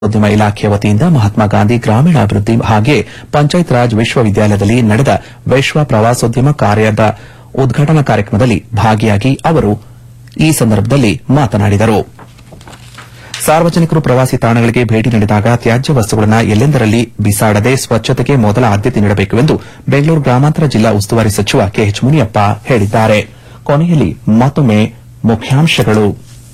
ಉದ್ಯಮ ಇಲಾಖೆಯ ವತಿಯಿಂದ ಮಹಾತ್ಮ ಗಾಂಧಿ ಗ್ರಾಮೀಣಾಭಿವೃದ್ಧಿ ಹಾಗೆ ಪಂಚಾಯತ್ ರಾಜ್ ವಿಶ್ವವಿದ್ಯಾಲಯದಲ್ಲಿ ನಡೆದ ವಿಶ್ವ ಪ್ರವಾಸೋದ್ಯಮ ಕಾರ್ಯದ ಉದ್ಘಾಟನಾ ಕಾರ್ಯಕ್ರಮದಲ್ಲಿ ಭಾಗಿಯಾಗಿ ಅವರು ಈ ಸಂದರ್ಭದಲ್ಲಿ ಮಾತನಾಡಿದರು ಸಾರ್ವಜನಿಕರು ಪ್ರವಾಸಿ ತಾಣಗಳಿಗೆ ಭೇಟಿ ನೀಡಿದಾಗ ತ್ಯಾಜ್ಯ ವಸ್ತುಗಳನ್ನು ಎಲ್ಲೆಂದರಲ್ಲಿ ಬಿಸಾಡದೆ ಸ್ವಚ್ಛತೆಗೆ ಮೊದಲ ಆದ್ಯತೆ ನೀಡಬೇಕು ಎಂದು ಬೆಂಗಳೂರು ಗ್ರಾಮಾಂತರ ಜಿಲ್ಲಾ ಉಸ್ತುವಾರಿ ಸಚಿವ ಕೆಎಚ್ ಮುನಿಯಪ್ಪ ಹೇಳಿದ್ದಾರೆ ಕೊನೆಯಲ್ಲಿ ಮತ್ತೊಮ್ಮೆ ಮುಖ್ಯಾಂಶಗಳು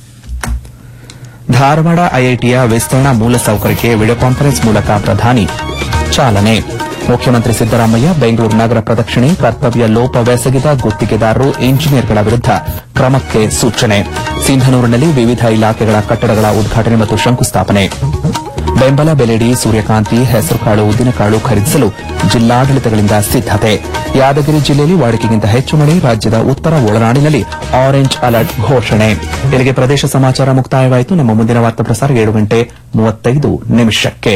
ಧಾರವಾಡ ಐಐಟಿಯ ವಿಸ್ತರಣಾ ಮೂಲಸೌಕರ್ಯಕ್ಕೆ ವಿಡಿಯೋ ಕಾನ್ಫರೆನ್ಸ್ ಮೂಲಕ ಪ್ರಧಾನಿ ಚಾಲನೆ ಮುಖ್ಯಮಂತ್ರಿ ಸಿದ್ದರಾಮಯ್ಯ ಬೆಂಗಳೂರು ನಗರ ಪ್ರದಕ್ಷಿಣೆ ಕರ್ತವ್ಯ ಲೋಪವೆಸಗಿದ ಗುತ್ತಿಗೆದಾರರು ಇಂಜಿನಿಯರ್ಗಳ ವಿರುದ್ದ ಕ್ರಮಕ್ಕೆ ಸೂಚನೆ ಸಿಂಧನೂರಿನಲ್ಲಿ ವಿವಿಧ ಇಲಾಖೆಗಳ ಕಟ್ಟಡಗಳ ಉದ್ಘಾಟನೆ ಮತ್ತು ಶಂಕುಸ್ಥಾಪನೆ ಬೆಂಬಲ ಬೆಲೆಡಿ ಸೂರ್ಯಕಾಂತಿ ಹೆಸರುಕಾಳು ಉದ್ದಿನಕಾಳು ಖರೀದಿಸಲು ಜಿಲ್ಲಾಡಳಿತಗಳಿಂದ ಸಿದ್ದತೆ ಯಾದಗಿರಿ ಜಿಲ್ಲೆಯಲ್ಲಿ ವಾಡಿಕೆಗಿಂತ ಹೆಚ್ಚು ಮಳೆ ರಾಜ್ಯದ ಉತ್ತರ ಒಳನಾಡಿನಲ್ಲಿ ಆರೆಂಜ್ ಅಲರ್ಟ್ ಘೋಷಣೆ ಇಲ್ಲಿಗೆ ಪ್ರದೇಶ ಸಮಾಚಾರ ಮುಕ್ತಾಯವಾಯಿತು ನಮ್ಮ ಮುಂದಿನ ವಾರ್ತಾ ಪ್ರಸಾರ ಏಳು ಗಂಟೆ ಮೂವತ್ತೈದು ನಿಮಿಷಕ್ಕೆ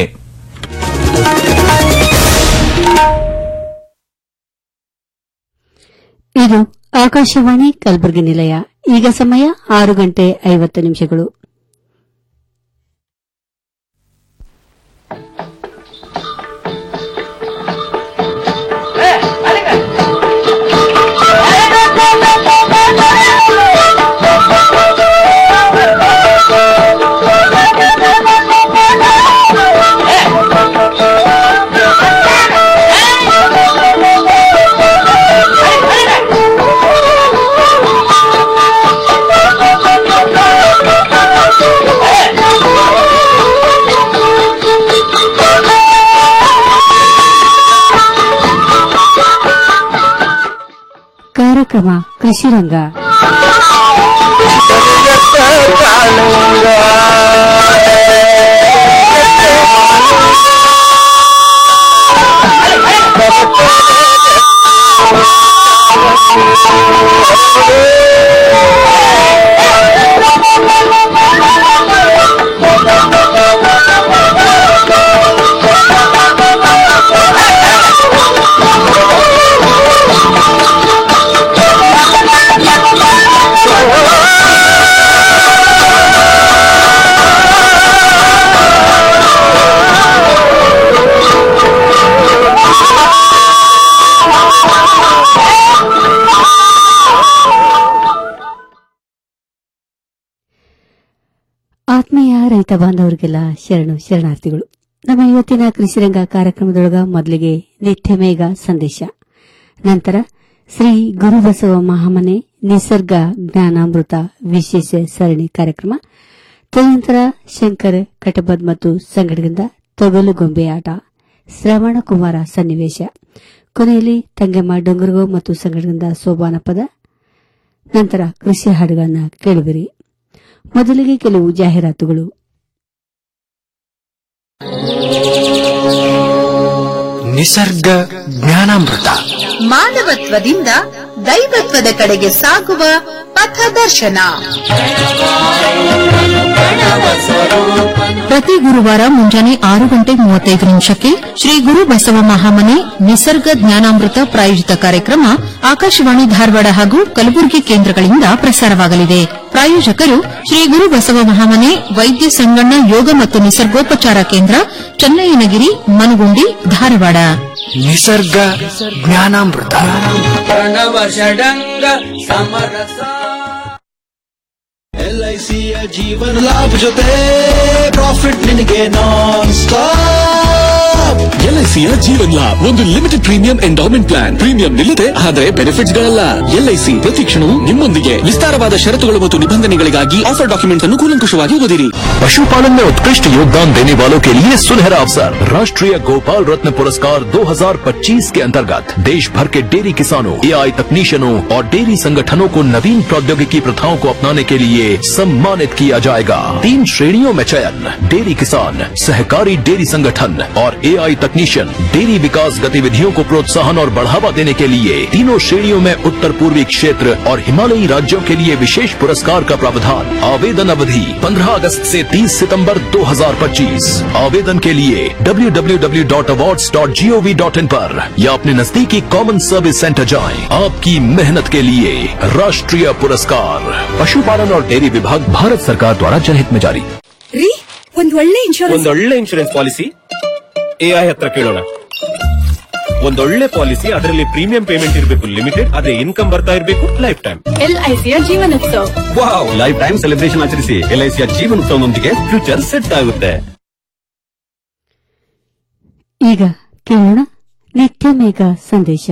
ಇದು ಆಕಾಶವಾಣಿ ಕಲಬುರಗಿ ನಿಲಯ ಈಗ ಸಮಯ ಆರು ಗಂಟೆ ಐವತ್ತು ನಿಮಿಷಗಳು ಕಾರ್ಯಕ್ರಮ ಕೃಷಿ ರಂಗ ಆತ್ಮೀಯ ರೈತ ಬಾಂಧವರಿಗೆಲ್ಲ ಶರಣು ಶರಣಾರ್ಥಿಗಳು ನಮ್ಮ ಇವತ್ತಿನ ಕೃಷಿರಂಗ ಕಾರ್ಯಕ್ರಮದೊಳಗ ಮೊದಲಿಗೆ ನಿತ್ಯ ಮೇಘ ಸಂದೇಶ ನಂತರ ಶ್ರೀ ಗುರುಬಸವ ಮಹಾಮನೆ ನಿಸರ್ಗ ಜ್ಞಾನಾಮೃತ ವಿಶೇಷ ಸರಣಿ ಕಾರ್ಯಕ್ರಮ ತದನಂತರ ಶಂಕರ್ ಕಟಬದ್ ಮತ್ತು ಸಂಗಡದಿಂದ ತೊಗಲು ಗೊಂಬೆ ಆಟ ಶ್ರವಣ ಕುಮಾರ ಸನ್ನಿವೇಶ ಕೊನೆಯಲ್ಲಿ ತಂಗೆಮ್ಮ ಡೊಂಗರ್ಗೋ ಮತ್ತು ಸಂಗಡದಿಂದ ಸೋಬಾನ ಪದ ನಂತರ ಕೃಷಿ ಹಾಡುಗಳನ್ನು ಕೇಳುವಿರಿ ಮೊದಲಿಗೆ ಕೆಲವು ಜಾಹೀರಾತುಗಳು ನಿಸರ್ಗ ಜ್ಞಾನಾಮೃತ ಮಾನವತ್ವದಿಂದ ದೈವತ್ವದ ಕಡೆಗೆ ಸಾಗುವ ಪಥದರ್ಶನ ಪ್ರತಿ ಗುರುವಾರ ಮುಂಜಾನೆ ಆರು ಗಂಟೆ ಮೂವತ್ತೈದು ನಿಮಿಷಕ್ಕೆ ಶ್ರೀ ಗುರು ಬಸವ ಮಹಾಮನೆ ನಿಸರ್ಗ ಜ್ಞಾನಾಮೃತ ಪ್ರಾಯೋಜಿತ ಕಾರ್ಯಕ್ರಮ ಆಕಾಶವಾಣಿ ಧಾರವಾಡ ಹಾಗೂ ಕಲಬುರಗಿ ಕೇಂದ್ರಗಳಿಂದ ಪ್ರಸಾರವಾಗಲಿದೆ ಪ್ರಾಯೋಜಕರು ಶ್ರೀ ಗುರು ಬಸವ ಮಹಾಮನೆ ವೈದ್ಯ ಸಂಗಣ್ಣ ಯೋಗ ಮತ್ತು ನಿಸರ್ಗೋಪಚಾರ ಕೇಂದ್ರ ಚನ್ನಯ್ಯನಗಿರಿ ಮನಗುಂಡಿ ಧಾರವಾಡ ನಿಸರ್ಗ ಜ್ಞಾನಾಮೃತ ಪ್ರಣವ ಷಡಂಗ ಸಮರಸ ಎಲ್ಐಸಿಯ ಜೀವನ ಲಾಭ ಜೊತೆ ಪ್ರಾಫಿಟ್ ನಿನಗೆ ನಾನ್ ಸ್ಟಾಪ್ ಎಲ್ಐಸಿಯ ಜೀವನ್ ಲಾಭ್ ಒಂದು limited premium endowment plan premium ನಿಲ್ಲದೆ ಆದರೆ ಬೆನಿಫಿಟ್ಸ್ ಗಳಲ್ಲ ಎಲ್ಐಸಿ ಪ್ರತಿ ಕ್ಷಣವೂ ನಿಮ್ಮೊಂದಿಗೆ ವಿಸ್ತಾರವಾದ ಷರತ್ತುಗಳು ಮತ್ತು ನಿಬಂಧನೆಗಳಿಗಾಗಿ ಆಫರ್ ಡಾಕ್ಯುಮೆಂಟ್ಸ್ ಅನ್ನು ಕೂಲಂಕುಷವಾಗಿ ಓದಿರಿ पशुपालन में उत्कृष्ट योगदान देने वालों के लिए सुनहरा अवसर राष्ट्रीय गोपाल रत्न पुरस्कार 2025 के अंतर्गत देश भर के डेयरी किसानों एआई तकनीशियनों और डेयरी संगठनों को नवीन प्रौद्योगिकी प्रथाओं को अपनाने के लिए सम्मानित किया जाएगा तीन श्रेणियों में चयन डेयरी किसान सहकारी डेयरी संगठन और एआई तकनीशियन डेयरी विकास गतिविधियों को प्रोत्साहन और बढ़ावा देने के लिए तीनों श्रेणियों में उत्तर पूर्वी क्षेत्र और हिमालयी राज्यों के लिए विशेष पुरस्कार का प्रावधान आवेदन अवधि 15 अगस्त से 30 सितंबर 2025 आवेदन के लिए www.awards.gov.in पर या अपने नजदीकी कॉमन सर्विस सेंटर जाएं आपकी मेहनत के लिए राष्ट्रीय पुरस्कार पशुपालन और डेयरी विभाग भारत सरकार द्वारा जनहित में जारी ರೀ ಒಂದ್ ಒಳ್ಳೆ ಇನ್ಶೂರೆನ್ಸ್ ಒಂದೊಳ್ಳೆ ಇನ್ಶೂರೆನ್ಸ್ ಪಾಲಿಸಿ ಎಐ ಹತ್ರ ಕೇಳೋಣ ಒಂದೊಳ್ಳೆ ಪಾಲಿಸಿ ಅದರಲ್ಲಿ ಪ್ರೀಮಿಯಂ ಪೇಮೆಂಟ್ ಇರಬೇಕು ಲಿಮಿಟೆಡ್ ಅದೇ ಇನ್ಕಮ್ ಬರ್ತಾ ಇರಬೇಕು ಲೈಫ್ ಟೈಮ್ ಎಲ್ಐಸಿಯ Jeevan Utsav wow life time celebration ಆಚರಿಸಿ ಎಲ್ಐಸಿಯ ಜೀವನೋತ್ಸವದೊಂದಿಗೆ ಫ್ಯೂಚರ್ ಸೆಟ್ ಆಗುತ್ತೆ ಈಗ ಕೇಳೋಣ ನಿತ್ಯ ಮೇಘ ಸಂದೇಶ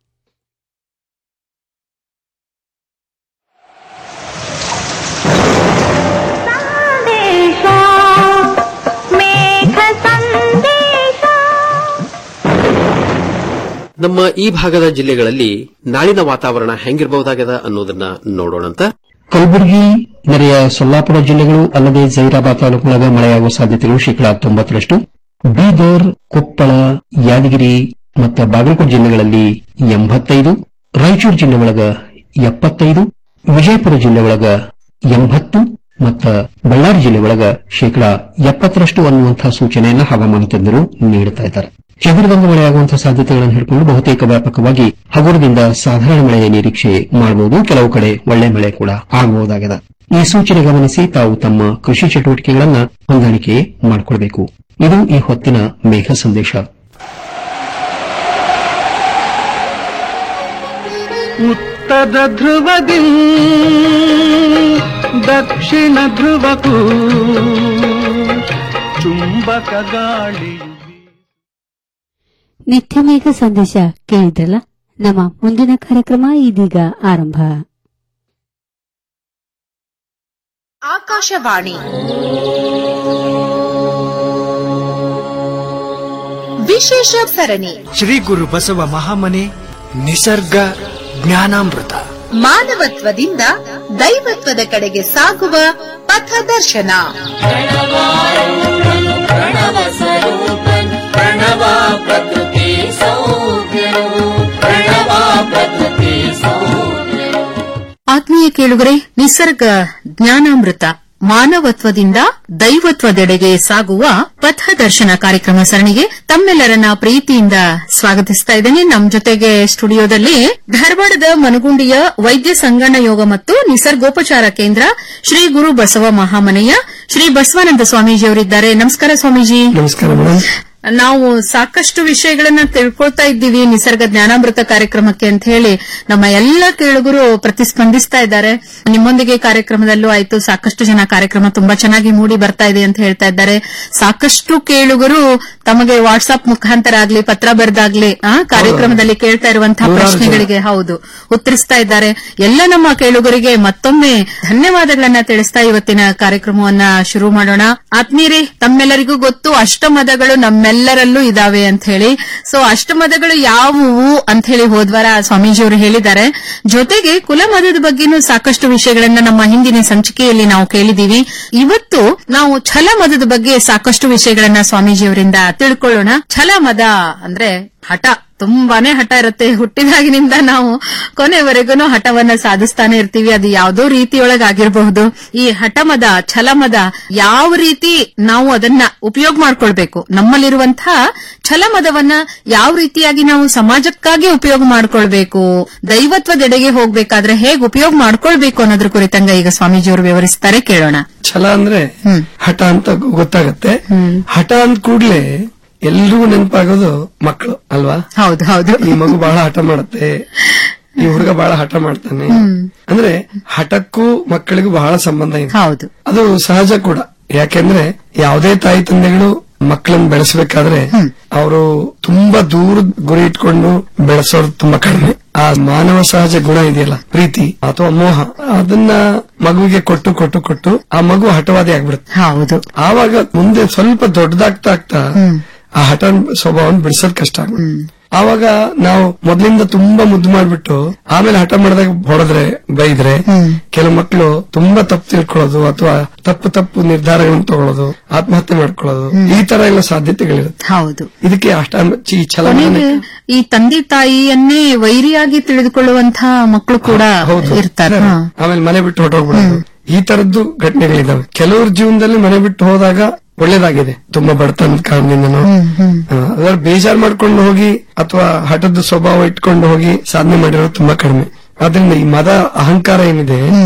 ನಮ್ಮ ಈ ಭಾಗದ ಜಿಲ್ಲೆಗಳಲ್ಲಿ ನಾಳಿನ ವಾತಾವರಣ ಹೆಂಗಿರಬಹುದಾಗದ ಅನ್ನೋದನ್ನ ನೋಡೋಣಂತ ಕಲಬುರಗಿ ನೆರೆಯ ಸೊಲ್ಲಾಪುರ ಜಿಲ್ಲೆಗಳು ಅಲ್ಲದೆ ಜೈರಾಬಾದ್ ತಾಲೂಕಿನಾಗ ಮಳೆಯಾಗುವ ಸಾಧ್ಯತೆಗಳು ಶೇಕಡಾ ತೊಂಬತ್ತರಷ್ಟು ಬೀದರ್ ಕೊಪ್ಪಳ ಯಾದಗಿರಿ ಮತ್ತು ಬಾಗಲಕೋಟೆ ಜಿಲ್ಲೆಗಳಲ್ಲಿ ಎಂಬತ್ತೈದು ರಾಯಚೂರು ಜಿಲ್ಲೆ ಒಳಗ ಎಪ್ಪತ್ತೈದು ವಿಜಯಪುರ ಜಿಲ್ಲೆ ಒಳಗ ಎಂಬತ್ತು ಮತ್ತು ಬಳ್ಳಾರಿ ಜಿಲ್ಲೆ ಒಳಗ ಶೇಕಡಾ ಎಪ್ಪತ್ತರಷ್ಟು ಅನ್ನುವಂತಹ ಸೂಚನೆಯನ್ನ ಹವಾಮಾನ ತಜ್ಞರು ನೀಡುತ್ತಾ ಇದ್ದಾರೆ ಚದುರಿದಂಗ ಮಳೆಯಾಗುವಂತಹ ಸಾಧ್ಯತೆಗಳನ್ನು ಹಿಡ್ಕೊಂಡು ಬಹುತೇಕ ವ್ಯಾಪಕವಾಗಿ ಹಗುರದಿಂದ ಸಾಧಾರಣ ಮಳೆಯ ನಿರೀಕ್ಷೆ ಮಾಡಬಹುದು ಕೆಲವು ಕಡೆ ಒಳ್ಳೆ ಮಳೆ ಕೂಡ ಆಗಬಹುದಾಗಿದೆ ಈ ಸೂಚನೆ ಗಮನಿಸಿ ತಾವು ತಮ್ಮ ಕೃಷಿ ಚಟುವಟಿಕೆಗಳನ್ನ ಹೊಂದಾಣಿಕೆ ಮಾಡಿಕೊಳ್ಬೇಕು ಇದು ಈ ಹೊತ್ತಿನ ಮೇಘ ಸಂದೇಶ ಉತ್ತರ ಧ್ರುವದಿ ದಕ್ಷಿಣ ಧ್ರುವಕ್ಕೂ ಚುಂಬಕ ಗಾಳಿಯು ನಿತ್ಯ ಮೇಘ ಸಂದೇಶ ಕೇಳಿದ್ರಲ್ಲ ನಮ್ಮ ಮುಂದಿನ ಕಾರ್ಯಕ್ರಮ ಇದೀಗ ಆರಂಭ ಆಕಾಶವಾಣಿ ವಿಶೇಷ ಸರಣಿ ಶ್ರೀ ಗುರು ಬಸವ ಮಹಾಮನೆ ನಿಸರ್ಗ ಜ್ಞಾನಾಮೃತ ಮಾನವತ್ವದಿಂದ ದೈವತ್ವದ ಕಡೆಗೆ ಸಾಗುವ ಪಥದರ್ಶನ ಪ್ರಣವ ಸ್ವರೂಪನ್ ಪ್ರಣವ ಪ್ರಕೃತಿ ಸೌಮ್ಯನು ಪ್ರಣವ ಪ್ರಕೃತಿ ಸೌಮ್ಯನು ಆತ್ಮೀಯ ಕೇಳುಗರೆ ನಿಸರ್ಗ ಜ್ಞಾನಾಮೃತ ಮಾನವತ್ವದಿಂದ ದೈವತ್ವದೆಡೆಗೆ ಸಾಗುವ ಪಥದರ್ಶನ ಕಾರ್ಯಕ್ರಮ ಸರಣಿಗೆ ತಮ್ಮೆಲ್ಲರನ್ನ ಪ್ರೀತಿಯಿಂದ ಸ್ವಾಗತಿಸ್ತಾ ಇದ್ದೇನೆ ನಮ್ ಜೊತೆಗೆ ಸ್ಟುಡಿಯೋದಲ್ಲಿ ಧಾರವಾಡದ ಮನಗುಂಡಿಯ ವೈದ್ಯ ಸಂಗಣ್ಣ ಯೋಗ ಮತ್ತು ನಿಸರ್ಗೋಪಚಾರ ಕೇಂದ್ರ ಶ್ರೀ ಗುರು ಬಸವ ಮಹಾಮನೆಯ ಶ್ರೀ ಬಸವಾನಂದ ಸ್ವಾಮೀಜಿಯವರಿದ್ದಾರೆ ನಮಸ್ಕಾರ ಸ್ವಾಮೀಜಿ ನಮಸ್ಕಾರ ಮೇಡಮ್ ನಾವು ಸಾಕಷ್ಟು ವಿಷಯಗಳನ್ನ ತಿಳ್ಕೊಳ್ತಾ ಇದ್ದೀವಿ ನಿಸರ್ಗ ಜ್ಞಾನಾಮೃತ ಕಾರ್ಯಕ್ರಮಕ್ಕೆ ಅಂತ ಹೇಳಿ ನಮ್ಮ ಎಲ್ಲ ಕೇಳುಗರು ಪ್ರತಿಸ್ಪಂದಿಸ್ತಾ ಇದ್ದಾರೆ ನಿಮ್ಮೊಂದಿಗೆ ಕಾರ್ಯಕ್ರಮದಲ್ಲೂ ಆಯ್ತು ಸಾಕಷ್ಟು ಜನ ಕಾರ್ಯಕ್ರಮ ತುಂಬಾ ಚೆನ್ನಾಗಿ ಮೂಡಿ ಬರ್ತಾ ಇದೆ ಅಂತ ಹೇಳ್ತಾ ಇದ್ದಾರೆ ಸಾಕಷ್ಟು ಕೇಳುಗರು ತಮಗೆ ವಾಟ್ಸ್ಆಪ್ ಮುಖಾಂತರ ಆಗ್ಲಿ ಪತ್ರ ಬರೆದಾಗ್ಲಿ ಆ, ಕಾರ್ಯಕ್ರಮದಲ್ಲಿ ಕೇಳ್ತಾ ಇರುವಂತಹ ನೂರಾರು ಜನ. ಪ್ರಶ್ನೆಗಳಿಗೆ ಹೌದು ಉತ್ತರಿಸ್ತಾ ಇದ್ದಾರೆ ಎಲ್ಲ ನಮ್ಮ ಕೇಳುಗರಿಗೆ ಮತ್ತೊಮ್ಮೆ ಧನ್ಯವಾದಗಳನ್ನ ತಿಳಿಸ್ತಾ ಇವತ್ತಿನ ಕಾರ್ಯಕ್ರಮವನ್ನ ಶುರು ಮಾಡೋಣ ಆತ್ಮೀಯರೇ ತಮ್ಮೆಲ್ಲರಿಗೂ ಗೊತ್ತು ಅಷ್ಟಮದಗಳು ನಮ್ಮೆಲ್ಲರಲ್ಲೂ ಇದಾವೆ ಅಂತ ಹೇಳಿ ಸೊ ಅಷ್ಟಮದಗಳು ಯಾವುವು ಅಂತ ಹೇಳಿ ಹೋದ್ವಾರ ಸ್ವಾಮೀಜಿಯವರು ಹೇಳಿದ್ದಾರೆ ಜೊತೆಗೆ ಕುಲಮದದ ಬಗ್ಗೆನೂ ಸಾಕಷ್ಟು ವಿಷಯಗಳನ್ನ ನಮ್ಮ ಹಿಂದಿನ ಸಂಚಿಕೆಯಲ್ಲಿ ನಾವು ಕೇಳಿದೀವಿ ಇವತ್ತು ನಾವು ಛಲಮದದ ಬಗ್ಗೆ ಸಾಕಷ್ಟು ವಿಷಯಗಳನ್ನ ಸ್ವಾಮೀಜಿಯವರಿಂದ ತಿಳ್ಕೊಳ್ಳೋಣ ಛಲಮದ ಅಂದ್ರೆ ಹಠ ತುಂಬಾನೇ ಹಠ ಇರುತ್ತೆ ಹುಟ್ಟಿದಾಗಿನಿಂದ ನಾವು ಕೊನೆವರೆಗೂ ಹಠವನ್ನ ಸಾಧಿಸ್ತಾನೆ ಇರ್ತೀವಿ ಅದು ಯಾವುದೋ ರೀತಿಯೊಳಗಾಗಿರಬಹುದು ಈ ಹಠಮದ ಛಲಮದ ಯಾವ ರೀತಿ ನಾವು ಅದನ್ನ ಉಪಯೋಗ ಮಾಡ್ಕೊಳ್ಬೇಕು ನಮ್ಮಲ್ಲಿರುವಂತಹ ಛಲಮದವನ್ನ ಯಾವ ರೀತಿಯಾಗಿ ನಾವು ಸಮಾಜಕ್ಕಾಗಿ ಉಪಯೋಗ ಮಾಡ್ಕೊಳ್ಬೇಕು ದೈವತ್ವದೆಡೆಗೆ ಹೋಗ್ಬೇಕಾದ್ರೆ ಹೇಗೆ ಉಪಯೋಗ ಮಾಡ್ಕೊಳ್ಬೇಕು ಅನ್ನೋದ್ರ ಕುರಿತಂಗ ಈಗ ಸ್ವಾಮೀಜಿಯವರು ವಿವರಿಸ್ತಾರೆ ಕೇಳೋಣ ಛಲ ಅಂದ್ರೆ ಹಠ ಅಂತ ಗೊತ್ತಾಗತ್ತೆ ಹಠ ಅಂದ ಕೂಡ್ಲೆ ಎಲ್ರಿಗೂ ನೆನಪಾಗೋದು ಮಕ್ಕಳು ಅಲ್ವಾ ಹೌದು ಹೌದು ಈ ಮಗು ಬಹಳ ಹಠ ಮಾಡುತ್ತೆ ಈ ಹುಡುಗ ಬಹಳ ಹಠ ಮಾಡ್ತಾನೆ ಅಂದ್ರೆ ಹಠಕ್ಕೂ ಮಕ್ಕಳಿಗೂ ಬಹಳ ಸಂಬಂಧ ಇದೆ ಹೌದು ಅದು ಸಹಜ ಕೂಡ ಯಾಕೆಂದ್ರೆ ಯಾವುದೇ ತಾಯಿ ತಂದೆಗಳು ಮಕ್ಕಳನ್ನ ಬೆಳೆಸಬೇಕಾದ್ರೆ ಅವರು ತುಂಬಾ ದೂರದ ಗುರಿ ಇಟ್ಕೊಂಡು ಬೆಳೆಸೋರು ತುಂಬಾ ಕಡಿಮೆ ಆ ಮಾನವ ಸಹಜ ಗುಣ ಇದೆಯಲ್ಲ ಪ್ರೀತಿ ಅಥವಾ ಮೋಹ ಅದನ್ನ ಮಗುವಿಗೆ ಕೊಟ್ಟು ಕೊಟ್ಟು ಕೊಟ್ಟು ಆ ಮಗು ಹಠವಾದಿ ಆಗ್ಬಿಡುತ್ತೆ ಹೌದು ಆವಾಗ ಮುಂದೆ ಸ್ವಲ್ಪ ದೊಡ್ಡದಾಗ್ತಾ ಆಗ್ತಾ ಆ ಹಠ ಸ್ವಭಾವವನ್ನು ಬಿಡಿಸೋದ್ ಕಷ್ಟ ಆಗುತ್ತೆ ಆವಾಗ ನಾವು ಮೊದ್ಲಿಂದ ತುಂಬಾ ಮುದ್ದು ಮಾಡ್ಬಿಟ್ಟು ಆಮೇಲೆ ಹಠ ಮಾಡಿದಾಗ ಹೊಡೆದ್ರೆ ಬೈದ್ರೆ ಕೆಲವು ಮಕ್ಕಳು ತುಂಬಾ ತಪ್ಪು ತಿಳ್ಕೊಳ್ಳೋದು ಅಥವಾ ತಪ್ಪು ತಪ್ಪು ನಿರ್ಧಾರಗಳನ್ನು ತಗೊಳ್ಳೋದು ಆತ್ಮಹತ್ಯೆ ಮಾಡ್ಕೊಳ್ಳೋದು ಈ ತರ ಎಲ್ಲ ಸಾಧ್ಯತೆಗಳಿರುತ್ತೆ ಹೌದು ಇದಕ್ಕೆ ಅಷ್ಟ ಈ ಛಲ ಕೊನೆಗೆ ಈ ತಂದೆ ತಾಯಿಯನ್ನೇ ವೈರಿಯಾಗಿ ತಿಳಿದುಕೊಳ್ಳುವಂತಹ ಮಕ್ಕಳು ಕೂಡ ಇರ್ತಾರೆ ಹಾ. ಆಮೇಲೆ ಮನೆ ಬಿಟ್ಟು ಹೊರಟೋಗ್ಬಿಡೋದು ಈ ತರದ್ದು ಘಟನೆಗಳಿದಾವೆ ಕೆಲವ್ರ ಜೀವನದಲ್ಲಿ ಮನೆ ಬಿಟ್ಟು ಹೋದಾಗ ಒಳ್ಳೇದಾಗಿದೆ ತುಂಬಾ ಬಡತನದ ಕಾರಣದಿಂದನೂ ಆ, ಅದ್ರ ಬೇಜಾರ್ ಮಾಡ್ಕೊಂಡು ಹೋಗಿ ಅಥವಾ ಹಠದ ಸ್ವಭಾವ ಇಟ್ಕೊಂಡು ಹೋಗಿ ಸಾಧನೆ ಮಾಡಿರೋದು ತುಂಬಾ ಕಡಿಮೆ ಆದ್ರಿಂದ ಈ ಮದ ಅಹಂಕಾರ ಏನಿದೆ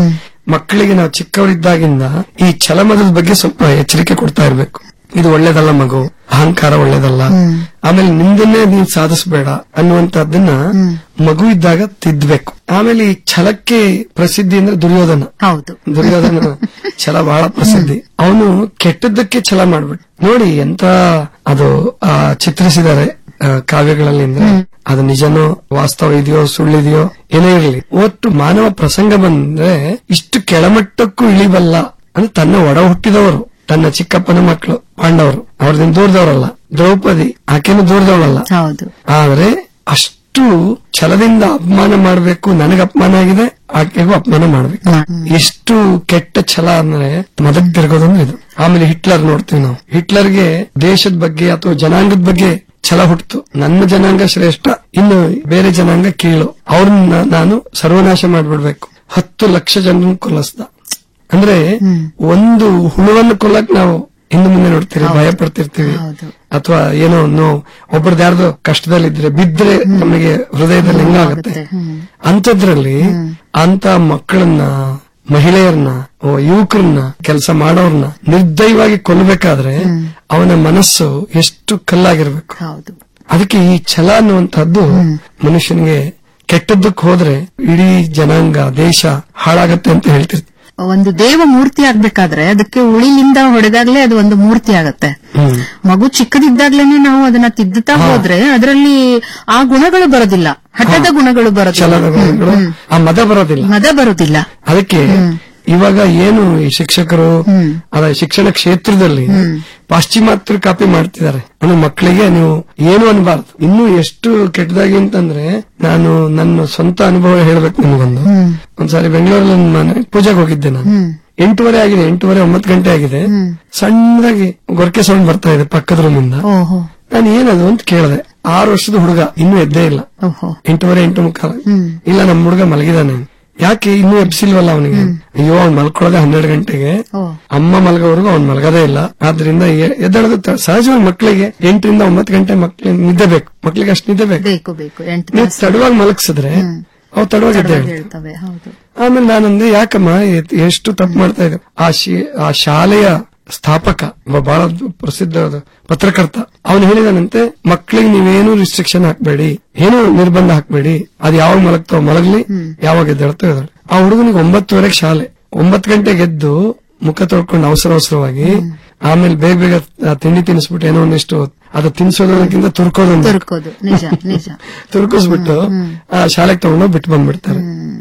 ಮಕ್ಕಳಿಗೆ ನಾವು ಚಿಕ್ಕವರಿದ್ದಾಗಿಂದ ಈ ಛಲಮದದ ಬಗ್ಗೆ ಸ್ವಲ್ಪ ಎಚ್ಚರಿಕೆ ಕೊಡ್ತಾ ಇರ್ಬೇಕು ಇದು ಒಳ್ಳೇದಲ್ಲ ಮಗು ಅಹಂಕಾರ ಒಳ್ಳೇದಲ್ಲ ಆಮೇಲೆ ನಿಂದನ್ನೇ ನೀನ್ ಸಾಧಿಸಬೇಡ ಅನ್ನುವಂತದ್ದನ್ನ ಮಗು ಇದ್ದಾಗ ತಿದ್ದಬೇಕು ಆಮೇಲೆ ಈ ಛಲಕ್ಕೆ ಪ್ರಸಿದ್ಧಿ ಅಂದ್ರೆ ದುರ್ಯೋಧನ ಹೌದು ದುರ್ಯೋಧನ ಛಲ ಬಹಳ ಪ್ರಸಿದ್ಧಿ ಅವನು ಕೆಟ್ಟದ್ದಕ್ಕೆ ಛಲ ಮಾಡ್ಬಿಟ್ಟು ನೋಡಿ ಎಂತ ಅದು ಆ ಚಿತ್ರಿಸಿದ್ದಾರೆ ಆ, ಕಾವ್ಯಗಳಲ್ಲಿ ಅಂದ್ರೆ ಅದು ನಿಜನೋ ವಾಸ್ತವ ಇದೆಯೋ ಸುಳ್ಳಿದೆಯೋ ಏನೇ ಇರಲಿ ಒಟ್ಟು ಮಾನವ ಪ್ರಸಂಗ ಬಂದ್ರೆ ಇಷ್ಟು ಕೆಳಮಟ್ಟಕ್ಕೂ ಇಳಿಬಲ್ಲ ಅಂದ್ರೆ ತನ್ನ ಒಡ ಹುಟ್ಟಿದವರು ತನ್ನ ಚಿಕ್ಕಪ್ಪನ ಮಕ್ಕಳು ಪಾಂಡವರು ಅವ್ರದಿಂದ ದೂರದವರಲ್ಲ ದ್ರೌಪದಿ ಆಕೆನೂ ದೂರದವಳಲ್ಲ ಹೌದು ಆದ್ರೆ ಅಷ್ಟು ಛಲದಿಂದ ಅಪಮಾನ ಮಾಡಬೇಕು ನನಗೆ ಅಪಮಾನ ಆಗಿದೆ ಆಕೆಗೂ ಅಪಮಾನ ಮಾಡ್ಬೇಕು ಎಷ್ಟು ಕೆಟ್ಟ ಛಲ ಅಂದ್ರೆ ಮದಕ್ ತಿರ್ಗೋದು ಅಂದ್ರೆ ಇದು ಆಮೇಲೆ ಹಿಟ್ಲರ್ ನೋಡ್ತೀವಿ ನಾವು ಹಿಟ್ಲರ್ಗೆ ದೇಶದ ಬಗ್ಗೆ ಅಥವಾ ಜನಾಂಗದ ಬಗ್ಗೆ ಛಲ ಹುಟ್ಟಿತು ನನ್ನ ಜನಾಂಗ ಶ್ರೇಷ್ಠ ಇನ್ನು ಬೇರೆ ಜನಾಂಗ ಕೀಳು ಅವ್ರನ್ನ ನಾನು ಸರ್ವನಾಶ ಮಾಡ್ಬಿಡ್ಬೇಕು ಹತ್ತು ಲಕ್ಷ ಜನರನ್ನು ಕೊಲ್ಲಿಸ್ದ ಅಂದ್ರೆ ಒಂದು ಹುಳುವನ್ನು ಕೊಲ್ಲಕ್ ನಾವು ಹಿಂದೆ ಮುಂದೆ ನೋಡ್ತೀವಿ ಭಯ ಪಡ್ತಿರ್ತೀವಿ ಅಥವಾ ಏನೋ ನೋವು ಒಬ್ಬರದ್ದು ಯಾರ್ದೋ ಕಷ್ಟದಲ್ಲಿದ್ರೆ ಬಿದ್ರೆ ನಮಗೆ ಹೃದಯದಲ್ಲಿ ಹೆಂಗಾಗುತ್ತೆ ಅಂತದ್ರಲ್ಲಿ ಅಂತ ಮಕ್ಕಳನ್ನ ಮಹಿಳೆಯರನ್ನ ಓ, ಯುವಕರನ್ನ ಕೆಲಸ ಮಾಡೋರ್ನ ನಿರ್ದಯವಾಗಿ ಕೊಲ್ಲಬೇಕಾದ್ರೆ ಅವನ ಮನಸ್ಸು ಎಷ್ಟು ಕಲ್ಲಾಗಿರ್ಬೇಕು ಹೌದು ಅದಕ್ಕೆ ಈ ಛಲ ಅನ್ನುವಂಥದ್ದು ಮನುಷ್ಯನಿಗೆ ಕೆಟ್ಟದ್ದಕ್ಕೆ ಹೋದ್ರೆ ಇಡೀ ಜನಾಂಗ ದೇಶ ಹಾಳಾಗತ್ತೆ ಅಂತ ಹೇಳ್ತಿರ್ತೀವಿ ಒಂದು ದೇವ ಮೂರ್ತಿ ಆಗ್ಬೇಕಾದ್ರೆ ಅದಕ್ಕೆ ಉಳಿಲಿಂದ ಹೊಡೆದಾಗ್ಲೇ ಅದು ಒಂದು ಮೂರ್ತಿ ಆಗತ್ತೆ ಮಗು ಚಿಕ್ಕದಿದ್ದಾಗ್ಲೇನೆ ನಾವು ಅದನ್ನ ತಿದ್ದುತ್ತಾ ಹೋದ್ರೆ ಅದರಲ್ಲಿ ಆ ಗುಣಗಳು ಬರೋದಿಲ್ಲ ಹಠದ ಗುಣಗಳು ಬರೋದಿಲ್ಲ ಛಲದ ಗುಣಗಳು ಆ ಮದ ಬರೋದಿಲ್ಲ ಮದ ಬರೋದಿಲ್ಲ ಅದಕ್ಕೆ ಇವಾಗ ಏನು ಈ ಶಿಕ್ಷಕರು ಅದ ಶಿಕ್ಷಣ ಕ್ಷೇತ್ರದಲ್ಲಿ ಪಾಶ್ಚಿಮಾತ್ಯರು ಕಾಪಿ ಮಾಡ್ತಿದ್ದಾರೆ ಅಂದ್ರೆ ಮಕ್ಕಳಿಗೆ ನೀವು ಏನು ಅನ್ಬಾರ್ದು ಇನ್ನು ಎಷ್ಟು ಕೆಟ್ಟದಾಗಿ ಅಂತಂದ್ರೆ ನಾನು ನನ್ನ ಸ್ವಂತ ಅನುಭವ ಹೇಳ್ಬೇಕು ನಿಮ್ಗೊಂದು ಒಂದ್ಸಾರಿ ಬೆಂಗಳೂರಲ್ಲಿ ಒಂದ್ ಮನೆ ಪೂಜೆಗೆ ಹೋಗಿದ್ದೆ ನಾನು ಎಂಟೂವರೆ ಆಗಿದೆ ಎಂಟೂವರೆ ಒಂಬತ್ತು ಗಂಟೆ ಆಗಿದೆ ಸಣ್ಣದಾಗಿ ಗೊರಕೆ ಸೌಂಡ್ ಬರ್ತಾ ಇದೆ ಪಕ್ಕದ ರೂಮಿಂದ ಓಹೋ ನಾನು ಏನದು ಅಂತ ಕೇಳಿದೆ ಆರು ವರ್ಷದ ಹುಡುಗ ಇನ್ನೂ ಎದ್ದೇ ಇಲ್ಲ ಓಹೋ ಎಂಟೂವರೆ ಎಂಟು ಮುಕ್ಕಾಲ ಇಲ್ಲ ನಮ್ಮ ಹುಡುಗ ಮಲಗಿದಾನೆ ಯಾಕೆ ಇನ್ನೂ ಎಬ್ಸಿಲ್ವಲ್ಲ ಅವನಿಗೆ ಅಯ್ಯೋ ಅವ್ನ್ ಮಲ್ಕೊಳ್ಳೋದೆ ಹನ್ನೆರಡು ಗಂಟೆಗೆ ಅಮ್ಮ ಮಲಗೋವರೆಗೂ ಅವ್ನ್ ಮಲಗದೇ ಇಲ್ಲ ಆದ್ರಿಂದ ಎ- ಎದ್ದೇಳೋದು ತ- ಸಹಜವಾಗಿ ಮಕ್ಕಳಿಗೆ ಎಂಟರಿಂದ ಒಂಬತ್ತು ಗಂಟೆ ಮಕ್ಳಿಗೆ ನಿದ್ದೆ ಬೇಕು ಮಕ್ಳಿಗೆ ಅಷ್ಟು ನಿದ್ದೆ ಬೇಕು ಬೇಕು ಬೇಕು ಎಂಟು ನೀವು ತಡವಾಗಿ ಮಲಗಿಸಿದ್ರೆ ಅವ್ ತಡವಾಗಿ ಎದ್ದೆ ಹೇಳ್ತವೆ ಹೌದು ಆಮೇಲೆ ನಾನಂದೆ ಯಾಕಮ್ಮ ಎ- ಎಷ್ಟು ತಪ್ಪು ಮಾಡ್ತಾ ಇದ್ದೆ ಆ ಶಿ- ಆ ಶಾಲೆಯ ಸ್ಥಾಪಕ ಒಬ್ಬ ಬಹಳ ಪ್ರಸಿದ್ಧವಾದ ಪತ್ರಕರ್ತ ಅವನು ಹೇಳಿದಾನಂತೆ ಮಕ್ಕಳಿಗೆ ನೀವೇನು ರಿಸ್ಟ್ರಿಕ್ಷನ್ ಹಾಕ್ಬೇಡಿ ಏನು ನಿರ್ಬಂಧ ಹಾಕ್ಬೇಡಿ ಅದು ಯಾವಾಗ ಮಲಗ್ತಾವ ಮಲಗ್ಲಿ ಯಾವಾಗ ಎದ್ದೇಳ್ತಾವ ಎದ್ದೇಳಿ ಆ ಹುಡುಗನಿಗೆ ಒಂಬತ್ತುವರೆಗೆ ಶಾಲೆ ಒಂಬತ್ತು ಗಂಟೆಗೆ ಎದ್ದು ಮುಖ ತೊಳ್ಕೊಂಡು ಅವಸರ ಅವಸರವಾಗಿ ಆಮೇಲೆ ಬೇಗ ಬೇಗ ಆ ತಿಂಡಿ ತಿನ್ನಿಸ್ಬಿಟ್ಟು ಏನೋ ಒಂದಿಷ್ಟು ಅದು ತಿನ್ಸೋದಕ್ಕಿಂತ ತುರ್ಕೋದೊಂದು ತುರ್ಕೋದು ನಿಜ ನಿಜ ತುರ್ಕಿಸ್ಬಿಟ್ಟು ಆ ಶಾಲೆಗೆ ತಗೊಂಡು ಬಿಟ್ಟು ಬಂದ್ಬಿಡ್ತಾರೆ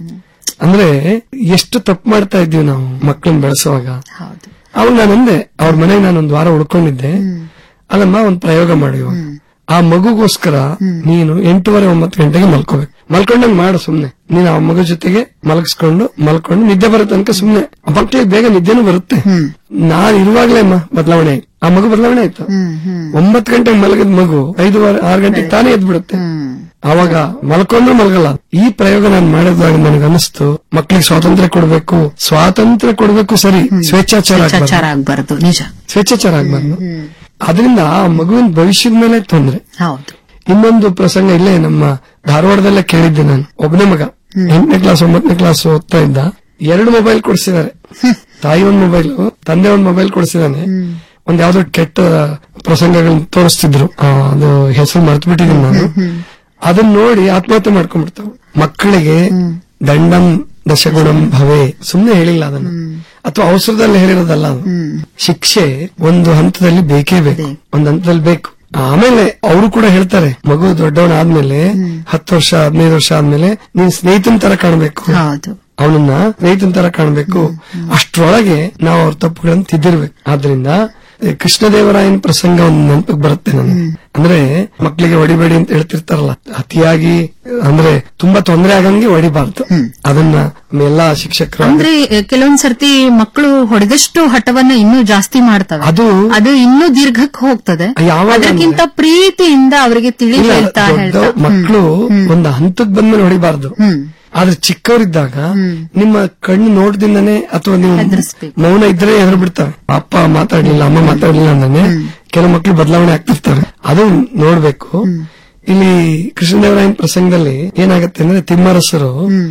ಅಂದ್ರೆ ಎಷ್ಟು ತಪ್ಪು ಮಾಡ್ತಾ ಇದ್ದೀವಿ ನಾವು ಮಕ್ಕಳನ್ನ ಬೆಳೆಸುವಾಗ ಹೌದು ಅವಾಗ ನಾನು ಅಂದೆ ಅವ್ರ ಮನೆಗೆ ನಾನು ಒಂದ್ ವಾರ ಉಳ್ಕೊಂಡಿದ್ದೆ ಅಲ್ಲಮ್ಮ ಒಂದ್ ಪ್ರಯೋಗ ಮಾಡಿವ ಆ ಮಗುಗೋಸ್ಕರ ನೀನು ಎಂಟೂವರೆ ಒಂಬತ್ತು ಗಂಟೆಗೆ ಮಲ್ಕೋಬೇಕು ಮಲ್ಕೊಂಡಂಗ್ ಮಾಡು ಸುಮ್ನೆ ನೀನು ಆ ಮಗು ಜೊತೆಗೆ ಮಲಗಿಸ್ಕೊಂಡು ಮಲ್ಕೊಂಡು ನಿದ್ದೆ ಬರೋ ತನಕ ಸುಮ್ನೆ ಆ ಮಕ್ಳಿಗೆ ಬೇಗ ನಿದ್ದೆನೂ ಬರುತ್ತೆ ನಾನ್ ಇರುವಾಗ್ಲೇ ಅಮ್ಮ ಬದಲಾವಣೆ ಆಯ್ತು ಆ ಮಗು ಬದಲಾವಣೆ ಆಯ್ತು ಒಂಬತ್ತು ಗಂಟೆಗೆ ಮಲಗಿದ ಮಗು ಐದುವರೆ ಆರು ಗಂಟೆಗೆ ತಾನೇ ಎದ್ದು ಬಿಡುತ್ತೆ ಅವಾಗ ಮಲ್ಕೊಂಡ್ರು ಮಲಗಲ್ಲ ಈ ಪ್ರಯೋಗ ನಾನು ಮಾಡಿದಾಗ ನನಗೆ ಅನಿಸ್ತು ಮಕ್ಕಳಿಗೆ ಸ್ವಾತಂತ್ರ್ಯ ಕೊಡಬೇಕು ಸ್ವಾತಂತ್ರ್ಯ ಕೊಡಬೇಕು ಸರಿ ಸ್ವೇಚ್ಛಾಚಾರ ಆಗ್ಬಾರ್ದು. ಚಾರ ಆಗ್ಬಾರ್ದು ನಿಜ ಸ್ವೇಚ್ಛಾಚಾರ ಆಗ್ಬಾರ್ದು ಅದರಿಂದ ಆ ಮಗುವಿನ ಭವಿಷ್ಯದ ಮೇಲೆ ತೊಂದ್ರೆ ಹೌದು ಇನ್ನೊಂದು ಪ್ರಸಂಗ ಇಲ್ಲೇ ನಮ್ಮ ಧಾರವಾಡದಲ್ಲೇ ಕೇಳಿದ್ದೆ ನಾನು ಒಬ್ಬನೇ ಮಗ ಎಂಟನೇ ಕ್ಲಾಸ್ ಒಂಬತ್ತನೇ ಕ್ಲಾಸ್ ಓದ್ತಾ ಇದ್ದ ಎರಡು ಮೊಬೈಲ್ ಕೊಡಿಸಿದ್ದಾರೆ ತಾಯಿ ಒಂದ್ ಮೊಬೈಲ್ ತಂದೆ ಒಂದ್ ಮೊಬೈಲ್ ಕೊಡಿಸಿದಾನೆ ಒಂದ್ ಯಾವ್ದೋ ಕೆಟ್ಟ ಪ್ರಸಂಗಗಳನ್ನ ತೋರಿಸ್ತಿದ್ರು ಆ, ಅದು ಹೆಸರು ಮರ್ತು ಬಿಟ್ಟಿದ್ದೀನಿ ನಾನು ಅದನ್ನ ನೋಡಿ ಆತ್ಮಹತ್ಯೆ ಮಾಡ್ಕೊಂಡ್ಬಿಡ್ತಾವ ಮಕ್ಕಳಿಗೆ ದಂಡಂ ದಶಗುಣಂ ಭವೆ ಸುಮ್ನೆ ಹೇಳಿಲ್ಲ ಅದನ್ನು ಅಥವಾ ಅವಸರದಲ್ಲಿ ಹೇಳಿರೋದಲ್ಲ ಅದು ಶಿಕ್ಷೆ ಒಂದು ಹಂತದಲ್ಲಿ ಬೇಕೇ ಬೇಕು ಒಂದು ಹಂತದಲ್ಲಿ ಬೇಕು ಆಮೇಲೆ ಅವರು ಕೂಡ ಹೇಳ್ತಾರೆ ಮಗು ದೊಡ್ಡವನಾದ್ಮೇಲೆ ಹತ್ತು ವರ್ಷ ಹದಿನೈದು ವರ್ಷ ಆದ್ಮೇಲೆ ನೀನ್ ಸ್ನೇಹಿತನ ತರ ಕಾಣಬೇಕು ಹೌದು ಅವನನ್ನ ಸ್ನೇಹಿತನ ತರ ಕಾಣಬೇಕು ಅಷ್ಟ್ರೊಳಗೆ ನಾವು ಅವ್ರ ತಪ್ಪುಗಳನ್ನು ತಿದ್ದಿರ್ಬೇಕು ಆದ್ರಿಂದ ಈ ಕೃಷ್ಣದೇವರಾಯನ ಪ್ರಸಂಗ ಒಂದು ನೆನಪಿಗೆ ಬರುತ್ತೆ ನನಗೆ ಅಂದ್ರೆ ಮಕ್ಕಳಿಗೆ ಹೊಡಿಬೇಡಿ ಅಂತ ಹೇಳ್ತಿರ್ತಾರಲ್ಲ ಅತಿಯಾಗಿ ಅಂದ್ರೆ ತುಂಬಾ ತೊಂದರೆ ಆಗಂಗೆ ಹೊಡಿಬಾರ್ದು ಅದನ್ನ ಎಲ್ಲಾ ಶಿಕ್ಷಕರು ಅಂದ್ರೆ ಕೆಲವೊಂದ್ ಸರ್ತಿ ಮಕ್ಕಳು ಹೊಡೆದಷ್ಟು ಹಠವನ್ನ ಇನ್ನೂ ಜಾಸ್ತಿ ಮಾಡ್ತವೆ ಅದು ಅದು ಇನ್ನೂ ದೀರ್ಘಕ್ಕೆ ಹೋಗ್ತದೆ ಯಾವಾಗ ಅದಕ್ಕಿಂತ ಪ್ರೀತಿಯಿಂದ ಅವರಿಗೆ ತಿಳಿ ಇಲ್ಲ, ಹೇಳ್ತಾ ದೊಡ್ಡ ಹೇಳ್ತಾ ಮಕ್ಕಳು ಒಂದು ಹಂತಕ್ಕೆ ಬಂದ್ಮೇಲೆ ಹೊಡಿಬಾರ್ದು ಆದ್ರೆ ಚಿಕ್ಕವರಿದ್ದಾಗ ನಿಮ್ಮ ಕಣ್ಣು ನೋಟದಿಂದನೇ ಅಥವಾ ನೀವು ಮೌನ ಇದ್ರೆ ಎದುರು ಬಿಡ್ತವೆ ಅಪ್ಪ ಮಾತಾಡ್ಲಿಲ್ಲ ಅಮ್ಮ ಮಾತಾಡ್ಲಿಲ್ಲ ಅಂದಾನೆ ಕೆಲವು ಮಕ್ಕಳು ಬದಲಾವಣೆ ಆಗ್ತಿರ್ತವೆ ಅದು ನೋಡ್ಬೇಕು ಇಲ್ಲಿ ಕೃಷ್ಣದೇವರಾಯನ ಪ್ರಸಂಗದಲ್ಲಿ ಏನಾಗತ್ತೆ ಅಂದ್ರೆ ತಿಮ್ಮರಸರು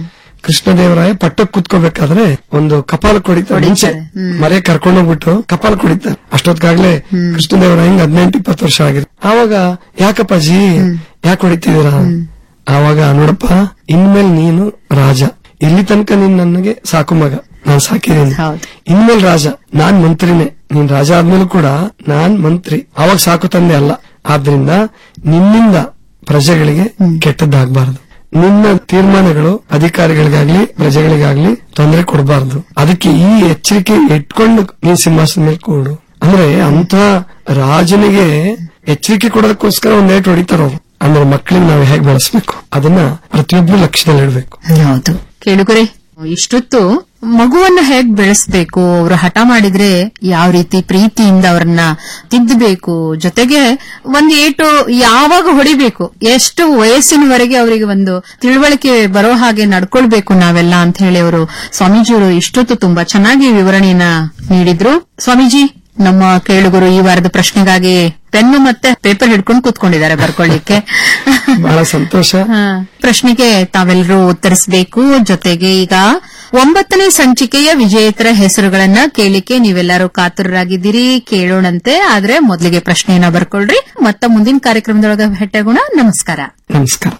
ಕೃಷ್ಣದೇವರಾಯ ಪಟ್ಟಕ್ಕೆ ಕುತ್ಕೋಬೇಕಾದ್ರೆ ಒಂದು ಕಪಾಲ ಕೊಡಿತಾರೆ ಮುಂಚೆ ಮರೆ ಕರ್ಕೊಂಡೋಗ್ಬಿಟ್ಟು ಕಪಾಲ ಕೊಡಿತಾರೆ ಅಷ್ಟೊತ್ತಿಗಾಗ್ಲೇ ಕೃಷ್ಣದೇವರಾಯ ಹಿಂಗ್ ಹದಿನೆಂಟು ಇಪ್ಪತ್ತು ವರ್ಷ ಆಗಿದೆ ಆವಾಗ ಯಾಕಪ್ಪಾಜಿ ಯಾಕೆ ಹೊಡಿತಿದ್ದೀರಾ ಆವಾಗ ನೋಡಪ್ಪ ಇನ್ಮೇಲ್ ನೀನು ರಾಜ ಇಲ್ಲಿ ತನಕ ನೀನ್ ನನಗೆ ಸಾಕು ಮಗ ನಾನ್ ಸಾಕಿದ್ದೀನಿ ಇನ್ಮೇಲ್ ರಾಜ ನಾನ್ ಮಂತ್ರಿನೇ ನೀನ್ ರಾಜ ಆದ್ಮೇಲೂ ಕೂಡ ನಾನ್ ಮಂತ್ರಿ ಅವಾಗ ಸಾಕು ತಂದೆ ಅಲ್ಲ ಆದ್ರಿಂದ ನಿನ್ನಿಂದ ಪ್ರಜೆಗಳಿಗೆ ಕೆಟ್ಟದ್ದಾಗಬಾರದು ನಿನ್ನ ತೀರ್ಮಾನಗಳು ಅಧಿಕಾರಿಗಳಿಗಾಗ್ಲಿ ಪ್ರಜೆಗಳಿಗಾಗ್ಲಿ ತೊಂದರೆ ಕೊಡಬಾರದು ಅದಕ್ಕೆ ಈ ಎಚ್ಚರಿಕೆ ಇಟ್ಕೊಂಡು ನೀನ್ ಸಿಂಹಾಸನ ಮೇಲೆ ಕೂಡು ಅಂದ್ರೆ ಅಂತ ರಾಜನಿಗೆ ಎಚ್ಚರಿಕೆ ಕೊಡೋದಕ್ಕೋಸ್ಕರ ಒಂದ್ ಏಟ್ ಹೊಡಿತಾರ ಅವ್ರು ಅಂದ್ರೆ ಮಕ್ಕಳಿಗೆ ನಾವು ಹೇಗೆ ಬೆಳೆಸ್ಬೇಕು ಅದನ್ನ ಪ್ರತಿಯೊಬ್ರು ಲಕ್ಷ್ಯದಲ್ಲಿ ಇಡಬೇಕು ಹೌದು ಕೇಳುಗರೆ ಇಷ್ಟೊತ್ತು ಮಗುವನ್ನ ಹೇಗ್ ಬೆಳೆಸ್ಬೇಕು ಅವರು ಹಠ ಮಾಡಿದ್ರೆ ಯಾವ ರೀತಿ ಪ್ರೀತಿಯಿಂದ ಅವ್ರನ್ನ ತಿದ್ದಬೇಕು ಜೊತೆಗೆ ಒಂದ್ ಏಟು ಯಾವಾಗ ಹೊಡಿಬೇಕು ಎಷ್ಟು ವಯಸ್ಸಿನವರೆಗೆ ಅವರಿಗೆ ಒಂದು ತಿಳುವಳಿಕೆ ಬರೋ ಹಾಗೆ ನಡ್ಕೊಳ್ಬೇಕು ನಾವೆಲ್ಲ ಅಂತ ಹೇಳಿ ಅವರು ಸ್ವಾಮೀಜಿಯವರು ಇಷ್ಟೊತ್ತು ತುಂಬಾ ಚೆನ್ನಾಗಿ ವಿವರಣೆಯನ್ನ ನೀಡಿದ್ರು ಸ್ವಾಮೀಜಿ ನಮ್ಮ ಕೇಳುಗರು ಈ ವಾರದ ಪ್ರಶ್ನೆಗಾಗಿ ಪೆನ್ನು ಮತ್ತೆ ಪೇಪರ್ ಹಿಡ್ಕೊಂಡು ಕೂತ್ಕೊಂಡಿದ್ದಾರೆ ಬರ್ಕೊಳ್ಳಿಕ್ಕೆ ಬಹಳ ಸಂತೋಷ ಹಾ. ಪ್ರಶ್ನೆಗೆ ತಾವೆಲ್ಲರೂ ಉತ್ತರಿಸಬೇಕು ಜೊತೆಗೆ ಈಗ ಒಂಬತ್ತನೇ ಸಂಚಿಕೆಯ ವಿಜೇತರ ಹೆಸರುಗಳನ್ನ ಕೇಳಿಕೆ ನೀವೆಲ್ಲರೂ ಕಾತುರರಾಗಿದ್ದೀರಿ ಕೇಳೋಣಂತೆ ಆದ್ರೆ ಮೊದಲಿಗೆ ಪ್ರಶ್ನೆಯನ್ನ ಬರ್ಕೊಳ್ರಿ ಮತ್ತ ಮುಂದಿನ ಕಾರ್ಯಕ್ರಮದೊಳಗ ಭೇಟಿಯಾಗೋಣ ನಮಸ್ಕಾರ ನಮಸ್ಕಾರ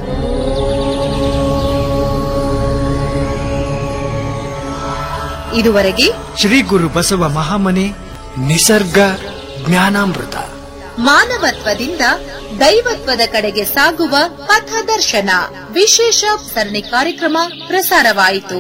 ಇದುವರೆಗೆ ಶ್ರೀ ಗುರು ಬಸವ ಮಹಾಮನೆ ನಿಸರ್ಗ ಜ್ಞಾನಾಮೃತ ಮಾನವತ್ವದಿಂದ ದೈವತ್ವದ ಕಡೆಗೆ ಸಾಗುವ ಪಥದರ್ಶನ ವಿಶೇಷ ಸರಣಿ ಕಾರ್ಯಕ್ರಮ ಪ್ರಸಾರವಾಯಿತು